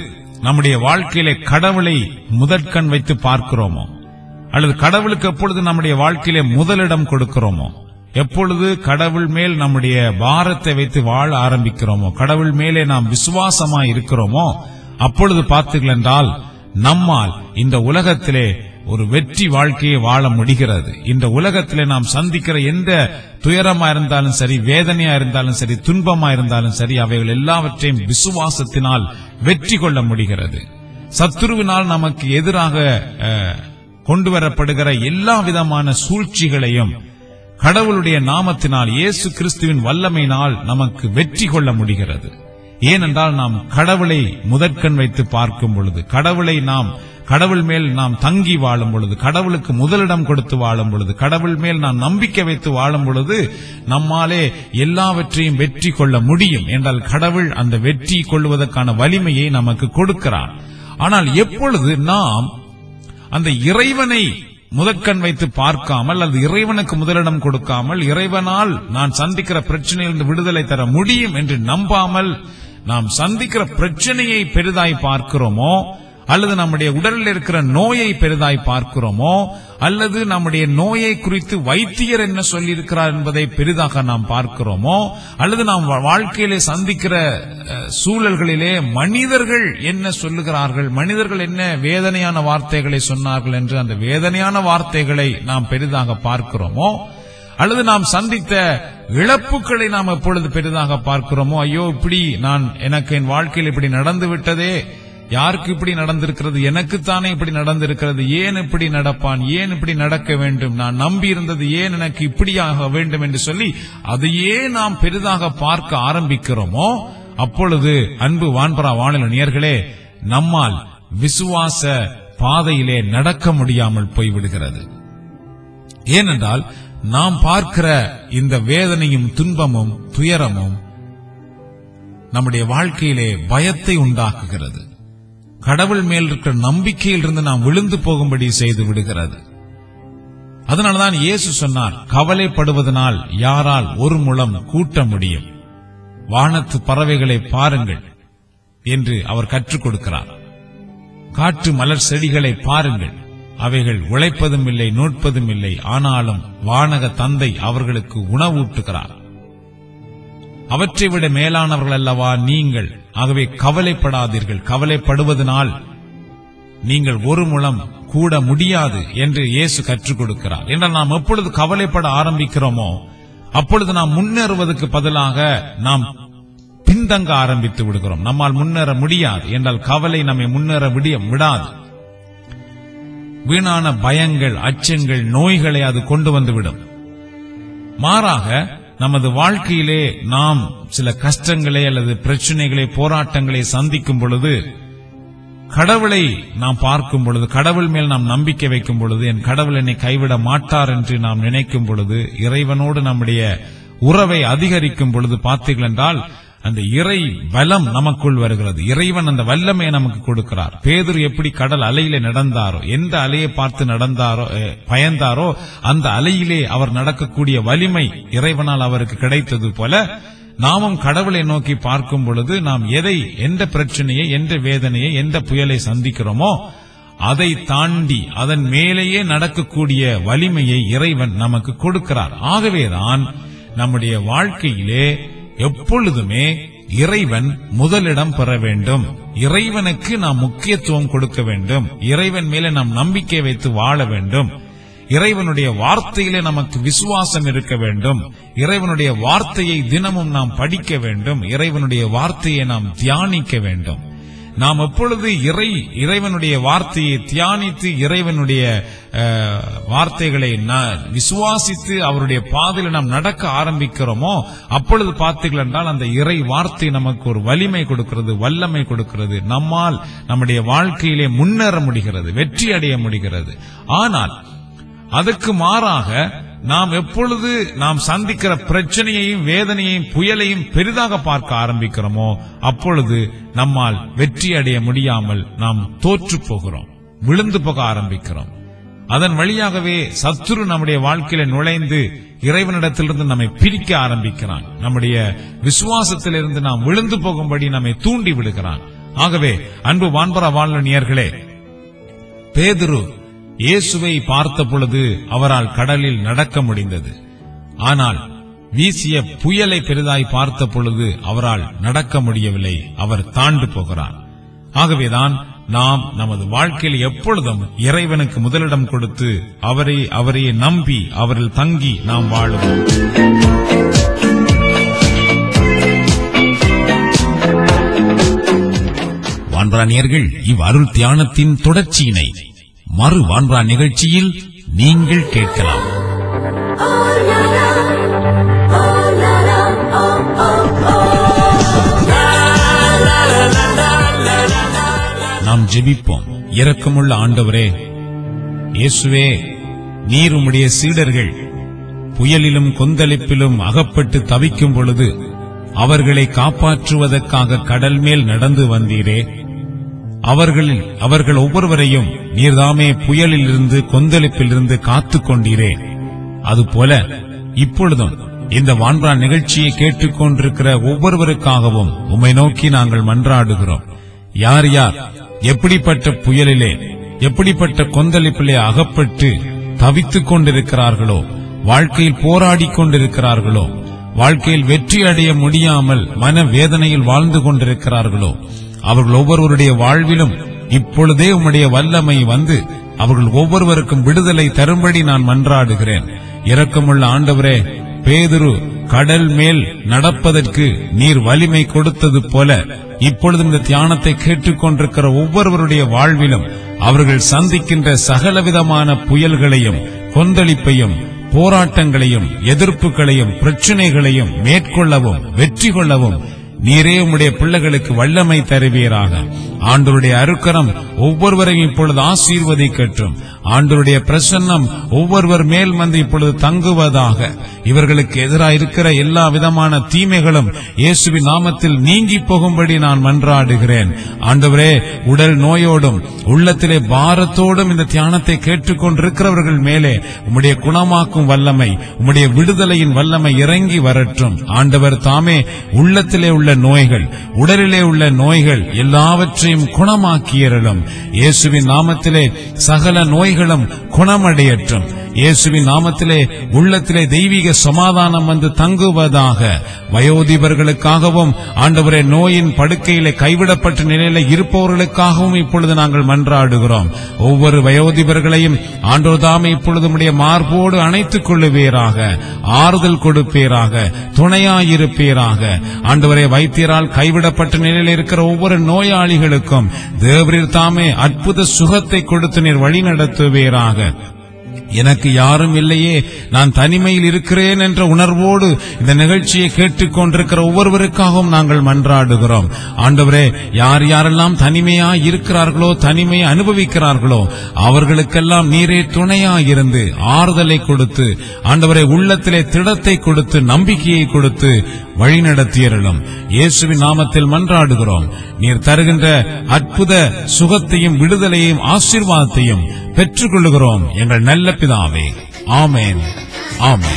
நம்முடைய வாழ்க்கையிலே கடவுளை முதற்கண் வைத்து பார்க்கிறோமோ அல்லது கடவுளுக்கு எப்பொழுது நம்முடைய வாழ்க்கையிலே முதலிடம் கொடுக்கிறோமோ எப்பொழுது கடவுள் மேல் நம்முடைய பாரத்தை வைத்து வாழ ஆரம்பிக்கிறோமோ கடவுள் மேலே நாம் விசுவாசமாய் இருக்கிறோமோ அப்பொழுது பார்த்தீர்கள் என்றால் நம்மால் இந்த உலகத்திலே ஒரு வெற்றி வாழ்க்கையை வாழ முடிகிறது இந்த உலகத்திலே நாம் சந்திக்கிற எந்த துயரமா இருந்தாலும் சரி வேதனையா இருந்தாலும் சரி துன்பமா இருந்தாலும் சரி அவைகள் எல்லாவற்றையும் விசுவாசத்தினால் வெற்றி கொள்ள முடிகிறது சத்துருவினால் நமக்கு எதிராக அஹ், கொண்டு வரப்படுகிற எல்லா விதமான சூழ்ச்சிகளையும் கடவுளுடைய நாமத்தினால் இயேசு கிறிஸ்துவின் வல்லமையினால் நமக்கு வெற்றி கொள்ள முடிகிறது ஏனென்றால் நாம் கடவுளை முதற்கண் வைத்து பார்க்கும் பொழுது கடவுளை நாம் கடவுள் மேல் நாம் தங்கி வாழும் பொழுது கடவுளுக்கு முதலிடம் கொடுத்து வாழும் பொழுது கடவுள் மேல் நாம் நம்பிக்கை வைத்து வாழும் பொழுது நம்மாலே எல்லாவற்றையும் வெற்றி கொள்ள முடியும் என்றால் கடவுள் அந்த வெற்றி கொள்வதற்கான வலிமையை நமக்கு கொடுக்கிறார் ஆனால் எப்பொழுது நாம் அந்த இறைவனை முதற்கண் வைத்து பார்க்காமல் அல்லது இறைவனுக்கு முதலிடம் கொடுக்காமல் இறைவனால் நான் சந்திக்கிற பிரச்சனையிலிருந்து விடுதலை தர முடியும் என்று நம்பாமல் நாம் சந்திக்கிற பிரச்சனையை பெரிதாய் பார்க்கிறோமோ அல்லது நம்முடைய உடலில் இருக்கிற நோயை பெரிதாய் பார்க்கிறோமோ அல்லது நம்முடைய நோயை குறித்து வைத்தியர் என்ன சொல்லியிருக்கிறார் என்பதை பெரிதாக நாம் பார்க்கிறோமோ அல்லது நாம் வா- வாழ்க்கையிலே சந்திக்கிற அஹ், சூழல்களிலே மனிதர்கள் என்ன சொல்லுகிறார்கள் மனிதர்கள் என்ன வேதனையான வார்த்தைகளை சொன்னார்கள் என்று அந்த வேதனையான வார்த்தைகளை நாம் பெரிதாக பார்க்கிறோமோ அல்லது நாம் சந்தித்த இழப்புகளை நாம் எப்பொழுது பெரிதாக பார்க்கிறோமோ ஐயோ இப்படி நான் எனக்கு என் வாழ்க்கையில் இப்படி நடந்து விட்டதே யாருக்கு இப்படி நடந்திருக்கிறது எனக்குத்தானே இப்படி நடந்திருக்கிறது ஏன் இப்படி நடப்பான் ஏன் இப்படி நடக்க வேண்டும் நான் நம்பி இருந்தது ஏன் எனக்கு இப்படியாக வேண்டும் என்று சொல்லி அதையே நாம் பெரிதாக பார்க்க ஆரம்பிக்கிறோமோ அப்பொழுது அன்பு வான்பரா வானிலை நேயர்களே நம்மால் விசுவாச பாதையிலே நடக்க முடியாமல் போய்விடுகிறது ஏனென்றால் நாம் பார்க்கிற இந்த வேதனையும் துன்பமும் துயரமும் நம்முடைய வாழ்க்கையிலே பயத்தை உண்டாக்குகிறது கடவுள் மேல் இருக்கிற நம்பிக்கையிலிருந்து நாம் விழுந்து போகும்படி செய்து விடுகிறது அதனால்தான் இயேசு சொன்னார் கவலைப்படுவதனால் யாரால் ஒரு முழம் கூட்ட முடியும் வானத்து பறவைகளை பாருங்கள் என்று அவர் கற்றுக் கொடுக்கிறார் காட்டு மலர் செடிகளை பாருங்கள் அவைகள் உழைப்பதும் இல்லை நூட்பதும் இல்லை ஆனாலும் வானக தந்தை அவர்களுக்கு உணவூட்டுகிறார் அவற்றை விட மேலானவர்கள் அல்லவா நீங்கள் ஆகவே கவலைப்படாதீர்கள் கவலைப்படுவதனால் நீங்கள் ஒரு முழம் கூட முடியாது என்று இயேசு கற்றுக் கொடுக்கிறார் என்றால் நாம் எப்பொழுது கவலைப்பட ஆரம்பிக்கிறோமோ அப்பொழுது நாம் முன்னேறுவதற்கு பதிலாக நாம் பின்தங்க ஆரம்பித்து விடுகிறோம் நம்மால் முன்னேற முடியாது என்றால் கவலை நம்மை முன்னேற விடிய விடாது வீணான பயங்கள் அச்சங்கள் நோய்களை அது கொண்டு வந்துவிடும் மாறாக நமது வாழ்க்கையிலே நாம் சில கஷ்டங்களை அல்லது பிரச்சனைகளை போராட்டங்களை சந்திக்கும் பொழுது கடவுளை நாம் பார்க்கும் பொழுது கடவுள் மேல் நாம் நம்பிக்கை வைக்கும் பொழுது என் கடவுள் என்னை கைவிட மாட்டார் என்று நாம் நினைக்கும் பொழுது இறைவனோடு நம்முடைய உறவை அதிகரிக்கும் பொழுது பார்த்தீர்கள் என்றால் அந்த இறை பலம் நமக்குள் வருகிறது இறைவன் அந்த வல்லமையை நமக்கு கொடுக்கிறார் பேதுரு எப்படி கடல் அலையிலே நடந்தாரோ எந்த அலையை பார்த்து நடந்தாரோ அஹ், பயந்தாரோ அந்த அலையிலே அவர் நடக்கக்கூடிய வலிமை இறைவனால் அவருக்கு கிடைத்தது போல நாமும் கடவுளை நோக்கி பார்க்கும் பொழுது நாம் எதை எந்த பிரச்சனையை எந்த வேதனையை எந்த புயலை சந்திக்கிறோமோ அதை தாண்டி அதன் மேலேயே நடக்கக்கூடிய வலிமையை இறைவன் நமக்கு கொடுக்கிறார் ஆகவேதான் நம்முடைய வாழ்க்கையிலே எப்பொழுதுமே இறைவன் முதலிடம் பெற வேண்டும் இறைவனுக்கு நாம் முக்கியத்துவம் கொடுக்க வேண்டும் இறைவன் மேலே நாம் நம்பிக்கை வைத்து வாழ வேண்டும் இறைவனுடைய வார்த்தையிலே நமக்கு விசுவாசம் இருக்க வேண்டும் இறைவனுடைய வார்த்தையை தினமும் நாம் படிக்க வேண்டும் இறைவனுடைய வார்த்தையை நாம் தியானிக்க வேண்டும் நாம் எப்பொழுது இறை இறைவனுடைய வார்த்தையை தியானித்து இறைவனுடைய அஹ், வார்த்தைகளை ந- விசுவாசித்து அவருடைய பாதையில் நாம் நடக்க ஆரம்பிக்கிறோமோ அப்பொழுது பார்த்தீர்கள் என்றால் அந்த இறை வார்த்தை நமக்கு ஒரு வலிமை கொடுக்கிறது வல்லமை கொடுக்கிறது நம்மால் நம்முடைய வாழ்க்கையிலே முன்னேற முடிகிறது வெற்றி அடைய முடிகிறது ஆனால் அதுக்கு மாறாக நாம் எப்பொழுது நாம் சந்திக்கிற பிரச்சனையையும் வேதனையையும் புயலையும் பெரிதாக பார்க்க ஆரம்பிக்கிறோமோ அப்பொழுது நம்மால் வெற்றி அடைய முடியாமல் நாம் தோற்று போகிறோம் விழுந்து போக ஆரம்பிக்கிறோம் அதன் வழியாகவே சத்துரு நம்முடைய வாழ்க்கையில நுழைந்து இறைவனிடத்திலிருந்து நம்மை பிரிக்க ஆரம்பிக்கிறான் நம்முடைய விசுவாசத்திலிருந்து நாம் விழுந்து போகும்படி நம்மை தூண்டி விடுகிறான் ஆகவே அன்பு வான்பர வாழ்நீயர்களே பேதுரு இயேசுவை பார்த்த பொழுது அவரால் கடலில் நடக்க முடிந்தது ஆனால் வீசிய புயலை பெரிதாய் பார்த்த பொழுது அவரால் நடக்க முடியவில்லை அவர் தாண்டு போகிறார் ஆகவேதான் நாம் நமது வாழ்க்கையில் எப்பொழுதும் இறைவனுக்கு முதலிடம் கொடுத்து அவரை அவரையே நம்பி அவரில் தங்கி நாம் வாழுவோம் வான்பராணியர்கள் இவ் அருள் தியானத்தின் தொடர்ச்சியினை மறு வான்பரா நிகழ்ச்சியில் நீங்கள் கேட்கலாம் நாம் ஜெபிப்போம் இரக்கமுள்ள ஆண்டவரே இயேசுவே நீர் உம்முடைய சீடர்கள் புயலிலும் கொந்தளிப்பிலும் அகப்பட்டு தவிக்கும் பொழுது அவர்களை காப்பாற்றுவதற்காக கடல் மேல் நடந்து வந்தீரே அவர்களில் அவர்கள் ஒவ்வொருவரையும் நீர்தாமே புயலிலிருந்து கொந்தளிப்பிலிருந்து காத்துக் கொண்டீரே அதுபோல இப்பொழுதும் இந்த வான்பரா நிகழ்ச்சியை கேட்டுக்கொண்டிருக்கிற ஒவ்வொருவருக்காகவும் உம்மை நோக்கி நாங்கள் மன்றாடுகிறோம் யார் யார் எப்படிப்பட்ட புயலிலே எப்படிப்பட்ட கொந்தளிப்பிலே அகப்பட்டு தவித்துக் கொண்டிருக்கிறார்களோ வாழ்க்கையில் போராடிக் கொண்டிருக்கிறார்களோ வாழ்க்கையில் வெற்றி அடைய முடியாமல் மன வேதனையில் வாழ்ந்து கொண்டிருக்கிறார்களோ அவர்கள் ஒவ்வொருவருடைய வாழ்விலும் இப்பொழுதே உம்முடைய வல்லமை வந்து அவர்கள் ஒவ்வொருவருக்கும் விடுதலை தரும்படி நான் மன்றாடுகிறேன் இரக்கமுள்ள ஆண்டவரே பேதுரு கடல் மேல் நடப்பதற்கு நீர் வலிமை கொடுத்தது போல இப்பொழுது இந்த தியானத்தை கேட்டுக்கொண்டிருக்கிற ஒவ்வொருவருடைய வாழ்விலும் அவர்கள் சந்திக்கின்ற சகலவிதமான புயல்களையும் கொந்தளிப்பையும் போராட்டங்களையும் எதிர்ப்புகளையும் பிரச்சனைகளையும் மேற்கொள்ளவும் வெற்றி கொள்ளவும் நீரே உம்முடைய பிள்ளைகளுக்கு வல்லமை தருவீராக ஆண்டவருடைய அருக்கரம் ஒவ்வொருவரையும் இப்பொழுது ஆசீர்வதிக்கட்டும் ஆண்டவருடைய பிரசன்னம் ஒவ்வொருவர் மேல் வந்து இப்பொழுது தங்குவதாக இவர்களுக்கு எதிராக இருக்கிற எல்லா விதமான தீமைகளும் இயேசுவின் நாமத்தில் நீங்கி போகும்படி நான் மன்றாடுகிறேன் ஆண்டவரே உடல் நோயோடும் உள்ளத்திலே பாரத்தோடும் இந்த தியானத்தை கேட்டுக்கொண்டிருக்கிறவர்கள் மேலே உம்முடைய குணமாக்கும் வல்லமை உம்முடைய விடுதலையின் வல்லமை இறங்கி வரட்டும் ஆண்டவர் தாமே உள்ளத்திலே உள்ள நோய்கள் உடலிலே உள்ள நோய்கள் எல்லாவற்றையும் குணமாக்கியறலும் இயேசுவின் நாமத்திலே சகல நோய்களும் குணமடையட்டும் இயேசுவின் நாமத்திலே உள்ளத்திலே தெய்வீக சமாதானம் வந்து தங்குவதாக வயோதிபர்களுக்காகவும் ஆண்டவரே நோயின் படுக்கையிலே கைவிடப்பட்ட நிலையில இருப்பவர்களுக்காகவும் இப்பொழுது நாங்கள் மன்றாடுகிறோம் ஒவ்வொரு வயோதிபர்களையும் ஆண்டோர் தாமே இப்பொழுது உம்முடைய மார்போடு அணைத்துக் கொள்ளுவீராக ஆறுதல் கொடுப்பீராக துணையாயிருப்பீராக ஆண்டவரே வைத்தியரால் கைவிடப்பட்ட நிலையில் இருக்கிற ஒவ்வொரு நோயாளிகளுக்கும் தேவரீர் தாமே அற்புத சுகத்தை கொடுத்து நீர் வழி நடத்துவீராக எனக்கு யாரும் இல்லையே நான் தனிமையில் இருக்கிறேன் என்ற உணர்வோடு இந்த நிகழ்ச்சியை கேட்டுக்கொண்டிருக்கிற ஒவ்வொருவருக்காகவும் நாங்கள் மன்றாடுகிறோம் ஆண்டவரே யார் யாரெல்லாம் தனிமையா இருக்கிறார்களோ தனிமையை அனுபவிக்கிறார்களோ அவர்களுக்கெல்லாம் நீரே துணையா இருந்து ஆறுதலை கொடுத்து ஆண்டவரே உள்ளத்திலே திடத்தை கொடுத்து நம்பிக்கையை கொடுத்து வழிநடத்தியறலும் இயேசுவின் நாமத்தில் மன்றாடுகிறோம் நீர் தருகின்ற அற்புத சுகத்தையும் விடுதலையும் ஆசீர்வாதத்தையும் பெற்றுக் கொள்ளுகிறோம் எங்கள் நல்ல பிதாவே ஆமேன் ஆமேன்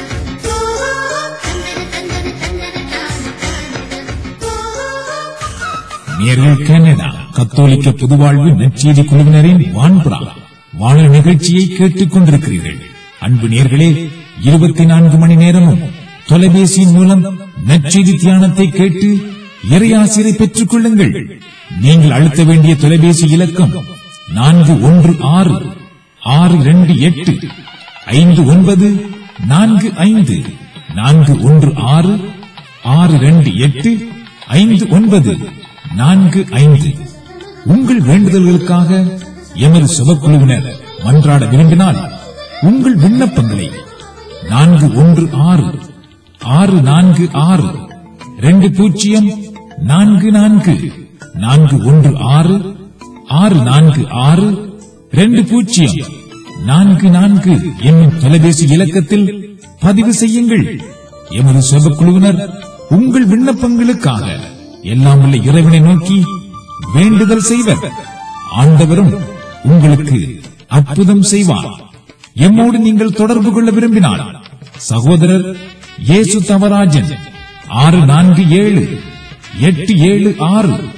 நேர்கள் கனடா கத்தோலிக்க புதுவாழ்வு நற்செய்தி குழுவினரின் வான்புறா வானொலி நிகழ்ச்சியை கேட்டுக் கொண்டிருக்கிறீர்கள் அன்பு நேர்களே இருபத்தி நான்கு மணி நேரமும் தொலைபேசியின் மூலம் நற்செய்தி தியானத்தை கேட்டு இறையாசிரை பெற்றுக் கொள்ளுங்கள் நீங்கள் அழுத்த வேண்டிய தொலைபேசி இலக்கம் நான்கு ஒன்று ஆறு ஆறு இரண்டு எட்டு ஐந்து ஒன்பது நான்கு ஐந்து நான்கு ஒன்று ஆறு ஆறு இரண்டு எட்டு ஐந்து ஒன்பது நான்கு ஐந்து உங்கள் வேண்டுதல்களுக்காக எமது சுபக்குழுவினர் மன்றாட விரும்பினால் உங்கள் விண்ணப்பங்களை நான்கு ஒன்று ஆறு ஆறு நான்கு ஆறு ரெண்டு பூஜ்ஜியம் நான்கு நான்கு நான்கு ஒன்று ஆறு ஆறு நான்கு ஆறு ரெண்டு பூஜ்ஜியம் நான்கு நான்கு என்னும் தொலைபேசி இலக்கத்தில் பதிவு செய்யுங்கள் எமது சுபக்குழுவினர் உங்கள் விண்ணப்பங்களுக்காக எல்லாம் உள்ள இறைவனை நோக்கி வேண்டுதல் செய்வர் ஆண்டவரும் உங்களுக்கு அற்புதம் செய்வார் எம்மோடு நீங்கள் தொடர்பு கொள்ள விரும்பினால் சகோதரர் இயேசு தவராஜன் ஆறு நான்கு ஏழு எட்டு ஏழு ஆறு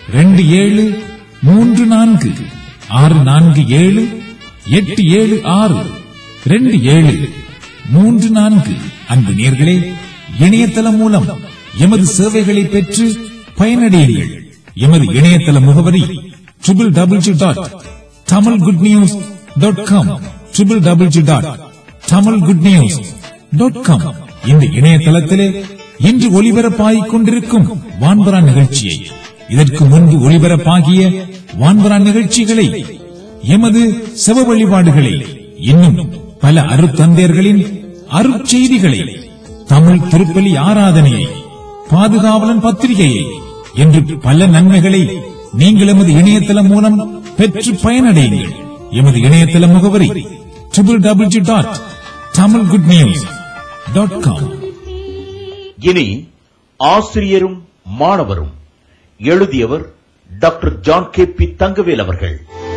ரெண்டு ஏழு மூன்று நான்கு ஆறு நான்கு ஏழு எட்டு ஏழு ஆறு ரெண்டு ஏழு மூன்று நான்கு அன்பு நேர்களே இணையதளம் மூலம் எமது சேவைகளை பெற்று பயனடையுங்கள் எமது இணையதள முகவரி triple double dot Tamil good news dot com triple double dot Tamil good news dot com இந்த இணையதளத்திலே இன்று ஒளிபரப்பாகிக் கொண்டிருக்கும் வான்பரா நிகழ்ச்சியை இதற்கு முன்பு ஒளிபரப்பாகிய வான்பரா நிகழ்ச்சிகளை எமது செவ வழிபாடுகளை இன்னும் பல அருத்தந்தையர்களின் அருட்செய்திகளை தமிழ் திருப்பலி ஆராதனையை பாதுகாவலன் பத்திரிகையை என்று பல நன்மைகளை நீங்கள் எமது இணையதளம் மூலம் பெற்று பயனடையுங்கள் எமது இணையதள முகவரி triple double dot Tamil good news dot com இனி ஆசிரியரும் மாணவரும் எழுதியவர் doctor John K P Thangavel அவர்கள்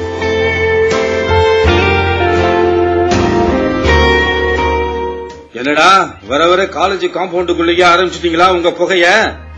என்னடா வர வர காலேஜ் காம்பவுண்டுக்குள்ளேயே ஆரம்பிச்சிட்டீங்களா உங்க புகைய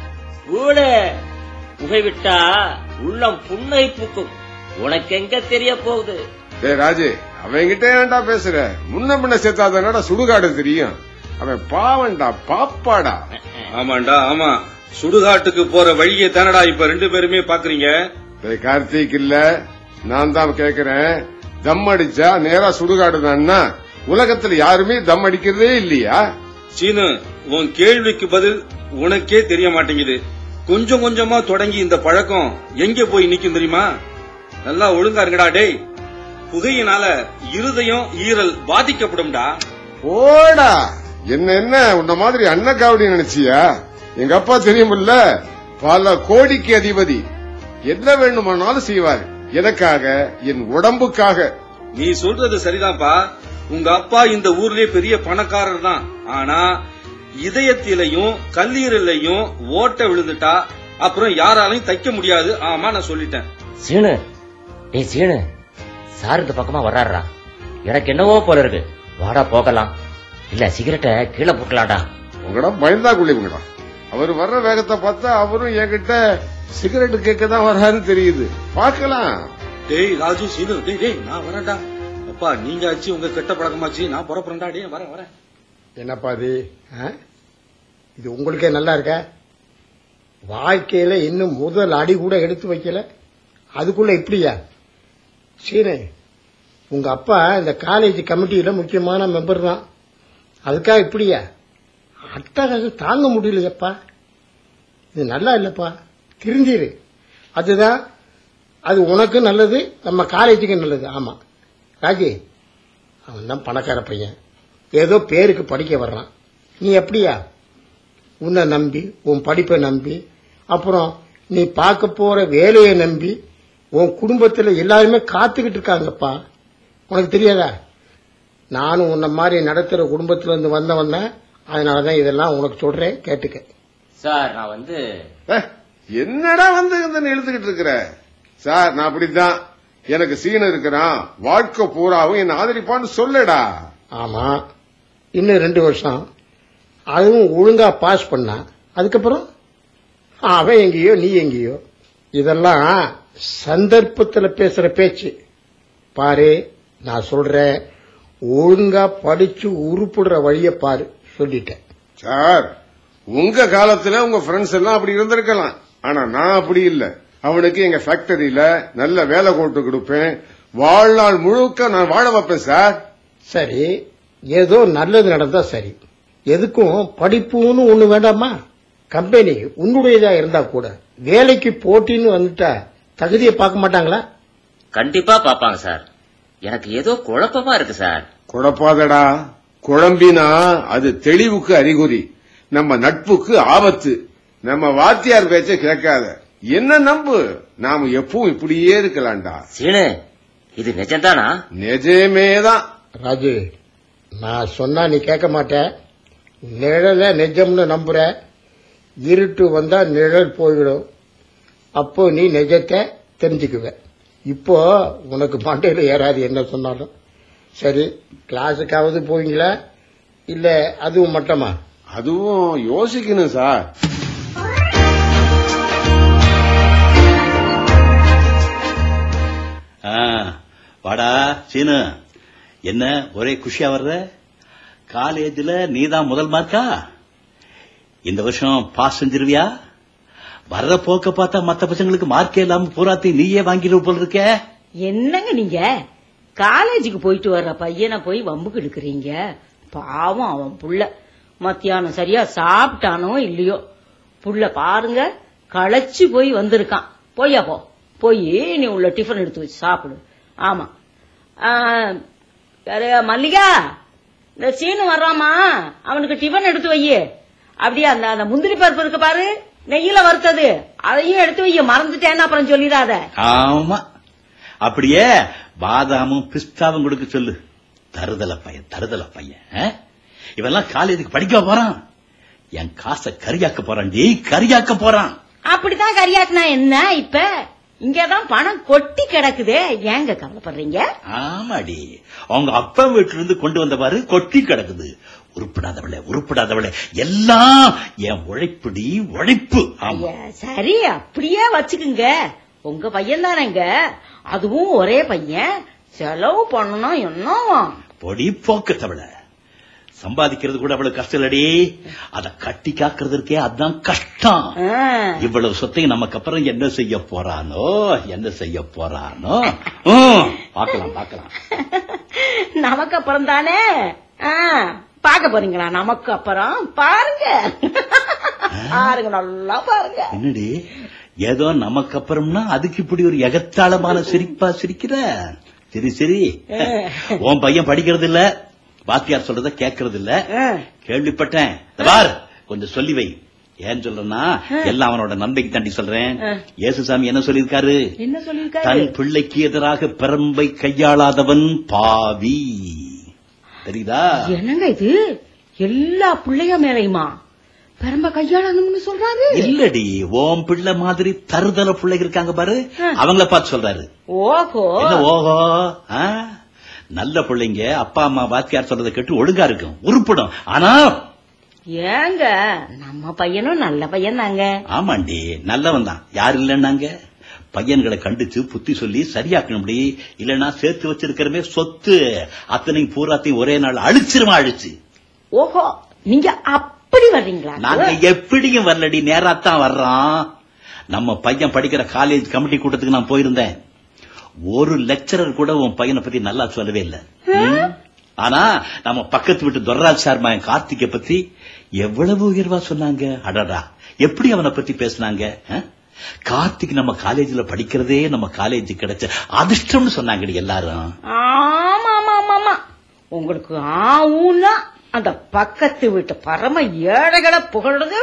கூட புகை விட்டா உள்ளம் புண்ணை பூக்கும் உனக்கு எங்க தெரிய போகுது டேய் ராஜு அவன்கிட்ட ஏன்டா பேசுற முன்ன பின்ன சேர்த்தாதனடா சுடுகாடு தெரியும் அவன் பாவன்டா பாப்பாடா ஆமாண்டா ஆமா சுடுகாட்டுக்கு போற வழியை தானடா இப்ப ரெண்டு பேருமே பாக்குறீங்க டேய் கார்த்திக் இல்ல நான் தான் கேக்குறேன் தம் அடிச்சா நேரா சுடுகாடு தான்னா உலகத்துல யாருமே தம் அடிக்கிறதே இல்லையா சீனு உன் கேள்விக்கு பதில் உனக்கே தெரிய மாட்டேங்குது கொஞ்சம் கொஞ்சமா தொடங்கி இந்த பழக்கம் எங்க போய் நிக்கும் தெரியுமா நல்லா ஒழுங்கா இருங்கடா டேய் புகையினால இருதயம் ஈரல் பாதிக்கப்படும்டா போடா என்ன என்ன உன்ன மாதிரி அன்னக்காவடி நினைச்சியா எங்க அப்பா தெரியுமில்ல பல கோடிக்கு அதிபதி என்ன வேண்டுமானாலும் செய்வார் எனக்காக என் உடம்புக்காக நீ சொல்றது சரிதான்ப்பா உங்க அப்பா இந்த ஊர்லயே பெரிய பணக்காரர் தான் ஆனா இதயத்திலையும் கல்லீரலையும் ஓட்ட விழுந்துட்டா அப்புறம் யாராலையும் தைக்க முடியாது ஆமா நான் சொல்லிட்டேன் சீனு டேய் சீனு சார் இந்த பக்கமா வர்றாருடா எனக்கு என்னவோ போல இருக்கு வாடா போகலாம் இல்ல சிகரெட்டை கீழே போட்டலாம்டா உங்கடா பயந்தா குள்ளிங்கடா அவர் வர்ற வேகத்தை பார்த்தா அவரும் என்கிட்ட சிகரெட் கேட்க தான் வர்றாருன்னு தெரியுது பார்க்கலாம் டேய் ராஜு சீனு டேய் டேய் நான் வரேன்டா அப்பா நீங்க ஆச்சு உங்க கெட்ட பழக்கமாச்சு நான் புறப்புறேன்டா டேய் வரேன் வரேன் என்னப்பா இது ஆ? இது உங்களுக்கே நல்லா இருக்க வாழ்க்கையில இன்னும் முதல் அடி கூட எடுத்து வைக்கல அதுக்குள்ள இப்படியா சீனே உங்க அப்பா இந்த காலேஜ் கமிட்டியில முக்கியமான மெம்பர் தான் அதுக்காக இப்படியா அட்டகாசம் தாங்க முடியலையப்பா இது நல்லா இல்லப்பா திருந்திரு அதுதான் அது உனக்கு நல்லது நம்ம காலேஜுக்கு நல்லது ஆமா ராஜி அவன் தான் பணக்கார பையன் ஏதோ பேருக்கு படிக்க வர்றான் நீ எப்படியா உன்னை நம்பி உன் படிப்பை நம்பி அப்புறம் நீ பார்க்க போற வேலையை நம்பி உன் குடும்பத்துல எல்லாருமே காத்துக்கிட்டு இருக்காங்கப்பா உனக்கு தெரியாதா நானும் உன்னை மாதிரி நடத்துற குடும்பத்துல இருந்து வந்தவன் தான் அதனாலதான் இதெல்லாம் உனக்கு சொல்றேன் கேட்டுக்க சார் நான் வந்து ஏ, என்னடா வந்து வந்து இழுத்துக்கிட்டு இருக்கிற சார் நான் அப்படித்தான் எனக்கு சீன் இருக்கிறான் வாழ்க்கை பூராவும் என்ன ஆதரிப்பான்னு சொல்லடா ஆமா இன்னும் ரெண்டு வருஷம் அதுவும் ஒழுங்கா பாஸ் பண்ணா அதுக்கப்புறம் அவன் எங்கேயோ நீ எங்கேயோ இதெல்லாம் சந்தர்ப்பத்துல பேசுற பேச்சு பாரு நான் சொல்றேன் ஒழுங்கா படிச்சு உருப்புடுற வழிய பாரு சொல்லிட்டேன் சார் உங்க காலத்துல உங்க ஃப்ரெண்ட்ஸ் எல்லாம் அப்படி இருந்திருக்கலாம் ஆனா நான் அப்படி இல்ல அவனுக்கு எங்க ஃபேக்டரியில நல்ல வேலை போட்டு கொடுப்பேன் வாழ்நாள் முழுக்க நான் வாழ வைப்பேன் சார் சரி ஏதோ நல்லது நடந்தா சரி எதுக்கும் படிப்புன்னு ஒண்ணு வேண்டாமா கம்பெனி உன்னுடையதா இருந்தா கூட வேலைக்கு போட்டின்னு வந்துட்டா தகுதியை பார்க்க மாட்டாங்களா கண்டிப்பா பாப்பாங்க சார் எனக்கு ஏதோ குழப்பமா இருக்கு சார் குழப்பாதடா குழம்பினா அது தெளிவுக்கு அறிகுறி நம்ம நட்புக்கு ஆபத்து நம்ம வாத்தியார் பேச்ச கேட்காத என்ன நம்பு நாம எப்பவும் இப்படியே இருக்கலாம்டா சீனு இது நிஜம்தானா நிஜமேதான் ராஜு நான் சொன்னா நீ கேட்க மாட்ட நிழல நிஜம்னு நம்புற இருட்டு வந்தா நிழல் போயிடும் அப்போ நீ நிஜத்தை தெரிஞ்சுக்குவ இப்போ உனக்கு மண்டையில ஏறாது என்ன சொன்னாலும் சரி கிளாஸுக்காவது போவீங்களா இல்ல அதுவும் மட்டமா அதுவும் யோசிக்கணும் சார் வாடா சீனு என்ன ஒரே குஷியா வர்ற காலேஜ்ல நீதான் முதல் மார்க்கா இந்த வருஷம் பாஸ் செஞ்சிருவியா வர்ற போக்க பார்த்தா மத்த பசங்களுக்கு மார்க்கே இல்லாம பூராத்தையும் நீயே வாங்கிடுவ போல இருக்க என்னங்க நீங்க காலேஜுக்கு போயிட்டு வர்ற பையனை போய் வம்புக்கு எடுக்கிறீங்க பாவம் அவன் புள்ள மத்தியானம் சரியா சாப்பிட்டானோ இல்லையோ புள்ள பாருங்க களைச்சு போய் வந்திருக்கான் போய்யா போ போய் நீ உள்ள டிஃபன் எடுத்து வச்சு சாப்பிடு ஆமா ஆ, யாரு, மல்லிகா இந்த சீனு வர்றாமா அவனுக்கு டிஃபன் எடுத்து வை அப்படியே அந்த அந்த முந்திரி பருப்பு இருக்கு பாரு நெய்யில வறுத்தது அதையும் எடுத்து வை மறந்துட்டேன்னு அப்புறம் சொல்லிடாத ஆமா அப்படியே பாதாமும் பிஸ்தாவும் கொடுக்க சொல்லு தருதல பையன் தருதல பையன் ஆ? இவெல்லாம் காலேஜுக்கு படிக்க போறான் என் காசை கரியாக்க போறான் டேய் கரியாக்க போறான் அப்படித்தான் கரியாக்குனா என்ன இப்ப இங்கதான் பணம் கொட்டி கிடக்குதே ஏங்க கவலைப்படுறீங்க ஆமாடி அவங்க அப்பா வீட்டுல இருந்து கொண்டு வந்த பாரு கொட்டி கிடக்குது உருப்படாதவளே உருப்படாதவளே எல்லாம் என் உழைப்புடி உழைப்பு ஆமா ஐயா, சரி அப்படியே வச்சுக்குங்க உங்க பையன் தானேங்க அதுவும் ஒரே பையன் செலவு பண்ணணும் என்னவா பொடி போக்கு தவள சம்பாதிக்கிறது கூட அவ்வளவு கஷ்டம் இல்லடி அத கட்டி காக்குறது இருக்கே அதுதான் கஷ்டம் ஆ, இவ்வளவு சொத்தையும் நமக்கு அப்புறம் என்ன செய்ய போறானோ என்ன செய்ய போறானோ ம், பார்க்கலாம் பார்க்கலாம் நமக்கு அப்புறம் தானே ஆ, பார்க்க போறீங்களா நமக்கு அப்புறம் பாருங்க பாருங்க நல்லா பாருங்க என்னடி ஏதோ நமக்கு அப்புறம்னா அதுக்கு இப்படி ஒரு எகத்தாளமான சிரிப்பா சிரிக்கிற சரி சரி உன் பையன் படிக்கிறது இல்ல வாத்தியார் சொல்றத கேட்கறது இல்ல ஆ, கேள்விப்பட்டேன் இந்த பார் கொஞ்சம் சொல்லி வை ஏன் சொல்றேன்னா எல்லாம் அவனோட நன்மைக்கு தாண்டி சொல்றேன் ஆ. இயேசுசாமி என்ன சொல்லியிருக்காரு என்ன சொல்லிருக்காரு தன் பிள்ளைக்கு எதிராக பெரம்பை கையாளாதவன் பாவி தெரியுதா என்னங்க இது எல்லா பிள்ளைய மேலையுமா பெரம்ப கையாளணும்னு சொல்றாரு இல்லடி ஓம் பிள்ளை மாதிரி தருதல பிள்ளைங்க இருக்காங்க பாரு ஆ. அவங்கள பார்த்து சொல்றாரு ஓஹோ என்ன ஓஹோ ஆ? நல்ல பிள்ளைங்க அப்பா அம்மா வாத்தியார் சொல்றதை கேட்டு ஒழுங்கா இருக்கும் உருப்படும் ஆனா ஏங்க நம்ம பையனும் நல்ல பையன் தாங்க ஆமாண்டி நல்லவன் தான் யார் இல்லைன்னாங்க பையன்களை கண்டிச்சு புத்தி சொல்லி சரியாக்கணும்டி இல்லைன்னா சேர்த்து வச்சிருக்கிறமே சொத்து அத்தனையும் பூராத்தையும் ஒரே நாள் அழிச்சிருமா அழிச்சு ஓஹோ நீங்க அப்படி வர்றீங்களா நாங்க எப்படியும் வரலடி நேராத்தான் வர்றோம் நம்ம பையன் படிக்கிற காலேஜ் கமிட்டி கூட்டத்துக்கு நான் போயிருந்தேன் ஒரு லெக்சரர் கூட உன் பையனை பத்தி நல்லா சொல்லவே இல்ல ம். ஆனா நம்ம பக்கத்து வீட்டு துர்ராஜ் சார் மகன் கார்த்திகை பத்தி எவ்வளவு உயர்வா சொன்னாங்க அடடா எப்படி அவனை பத்தி பேசுனாங்க ஆ? கார்த்திக் நம்ம காலேஜ்ல படிக்கிறதே நம்ம காலேஜ் கிடைச்ச அதிர்ஷ்டம்னு சொன்னாங்கடி எல்லாரும் ஆமா ஆமா ஆமா ஆமா உங்களுக்கு ஆவுன்னா அந்த பக்கத்து வீட்டு பரம ஏழைகளை புகழ்றது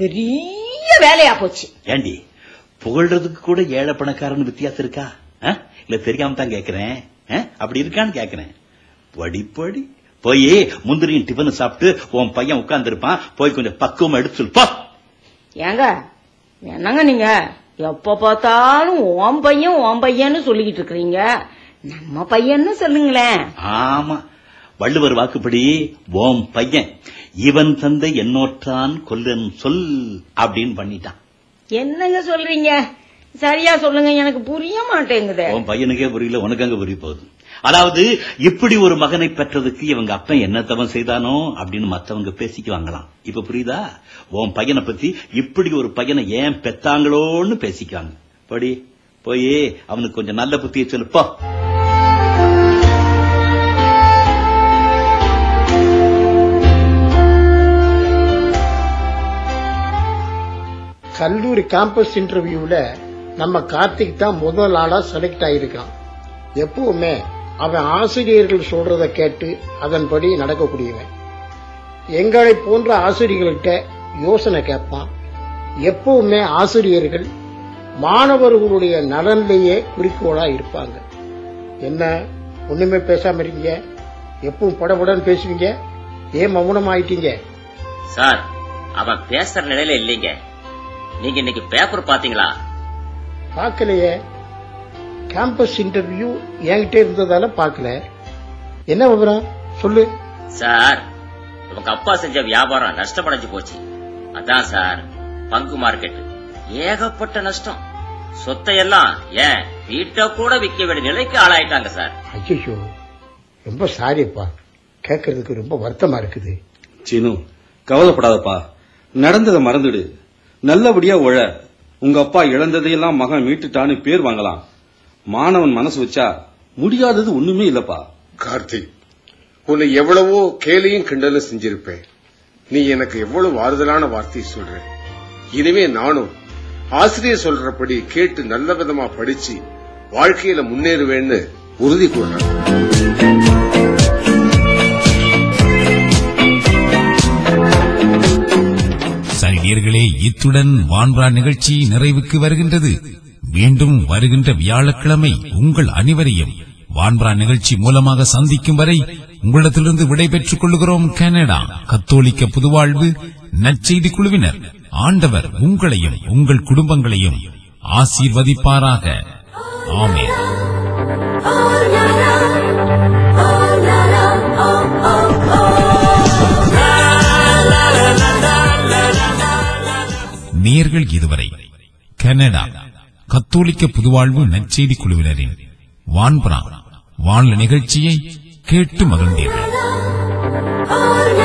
பெரிய வேலையா போச்சு ஏண்டி புகழ்றதுக்கு கூட ஏழை பணக்காரன் வித்தியாசம் இருக்கா ஆ? இல்ல தெரியாம தான் கேக்குறேன் ஆ? அப்படி இருக்கான்னு கேக்குறேன் படி படி போய் முந்திரியும் டிஃபன் சாப்பிட்டு உன் பையன் உட்கார்ந்து இருப்பான் போய் கொஞ்சம் பக்குவம் எடுத்து சொல்லு, போ ஏங்க என்னங்க நீங்க எப்ப பார்த்தாலும் ஓம் பையன் ஓம் பையன்னு சொல்லிக்கிட்டு இருக்கிறீங்க நம்ம பையன்னு சொல்லுங்களேன் ஆமா வள்ளுவர் வாக்குப்படி ஓம் பையன் இவன் தந்தை என்னோற்றான் கொல்லன் சொல் அப்படின்னு பண்ணிட்டான் என்னங்க சொல்றீங்க சரியா சொல்லுங்க எனக்கு புரிய மாட்டேங்குதே உன் பையனுக்கே புரியல உனக்கு அங்க புரிய போகுது அதாவது இப்படி ஒரு மகனை பெற்றதுக்கு இவங்க அப்பன் என்ன தவம் செய்தானோ அப்படின்னு மத்தவங்க பேசிக்குவாங்களாம் இப்ப புரியுதா உன் பையனை பத்தி இப்படி ஒரு பையனை ஏன் பெத்தாங்களோன்னு பேசிக்குவாங்க படி போய் அவனுக்கு கொஞ்சம் நல்ல புத்தியை சொல்லு போ கல்லூரி கேம்பஸ் இன்டர்வியூல நம்ம கார்த்திக் தான் முதல் ஆளா செலக்ட் ஆயிருக்கான் எப்பவுமே அவன் ஆசிரியர்கள் சொல்றத கேட்டு அதன்படி நடக்கக்கூடியவன் எங்களை போன்ற ஆசிரியர்கள்ட்ட யோசனை கேட்பான் எப்பவுமே ஆசிரியர்கள் மாணவர்களுடைய நலன்லேயே குறிக்கோளா இருப்பாங்க என்ன ஒண்ணுமே பேசாம இருக்கீங்க எப்பவும் படபடன்னு பேசுவீங்க ஏன் மௌனம் ஆயிட்டீங்க சார் அவன் பேசுற நிலையில இல்லைங்க நீங்க இன்னைக்கு பேப்பர் பாத்தீங்களா பார்க்கலையே கேம்பஸ் இன்டர்வியூ என்கிட்ட இருந்ததால பார்க்கல என்ன விவரம் சொல்லு சார் உங்க அப்பா செஞ்ச வியாபாரம் நஷ்டமடைஞ்சு போச்சு அதான் சார் பங்கு மார்க்கெட் ஏகப்பட்ட நஷ்டம் சொத்தையெல்லாம் ஏன் வீட்டை கூட விற்க வேண்டிய நிலைக்கு ஆளாயிட்டாங்க சார் ஐயோ ரொம்ப சாரிப்பா கேட்கறதுக்கு ரொம்ப வருத்தமா இருக்குது சீனு கவலைப்படாதப்பா நடந்ததை மறந்துடு நல்லபடியா உழ உங்க அப்பா இழந்ததையெல்லாம் மகன் மீட்டுட்டான்னு பேர் வாங்கலாம் மாணவன் மனசு வச்சா முடியாதது ஒண்ணுமே இல்லப்பா கார்த்திக் உன்னை எவ்வளவோ கேலியும் கிண்டலும் செஞ்சிருப்பேன் நீ எனக்கு எவ்வளவு ஆறுதலான வார்த்தை சொல்ற இனிமே நானும் ஆசிரியர் சொல்றபடி கேட்டு நல்ல விதமா படிச்சு வாழ்க்கையில முன்னேறுவேன்னு உறுதி கொள்றேன் சரி நேயர்களே இத்துடன் வான்பரா நிகழ்ச்சி நிறைவுக்கு வருகின்றது மீண்டும் வருகின்ற வியாழக்கிழமை உங்கள் அனைவரையும் வான்பரா நிகழ்ச்சி மூலமாக சந்திக்கும் வரை உங்களிடத்திலிருந்து விடைபெற்றுக் கொள்கிறோம் கனடா கத்தோலிக்க புதுவாழ்வு நற்செய்தி குழுவினர் ஆண்டவர் உங்களையும் உங்கள் குடும்பங்களையும் ஆசீர்வதிப்பாராக ஆமென் நேர்கள் இதுவரை கனடா கத்தோலிக்க புதுவாழ்வு நற்செய்தி குழுவினரின் வான்பரா வானொலி நிகழ்ச்சியை கேட்டு மகிழ்ந்தீர்கள் Oh,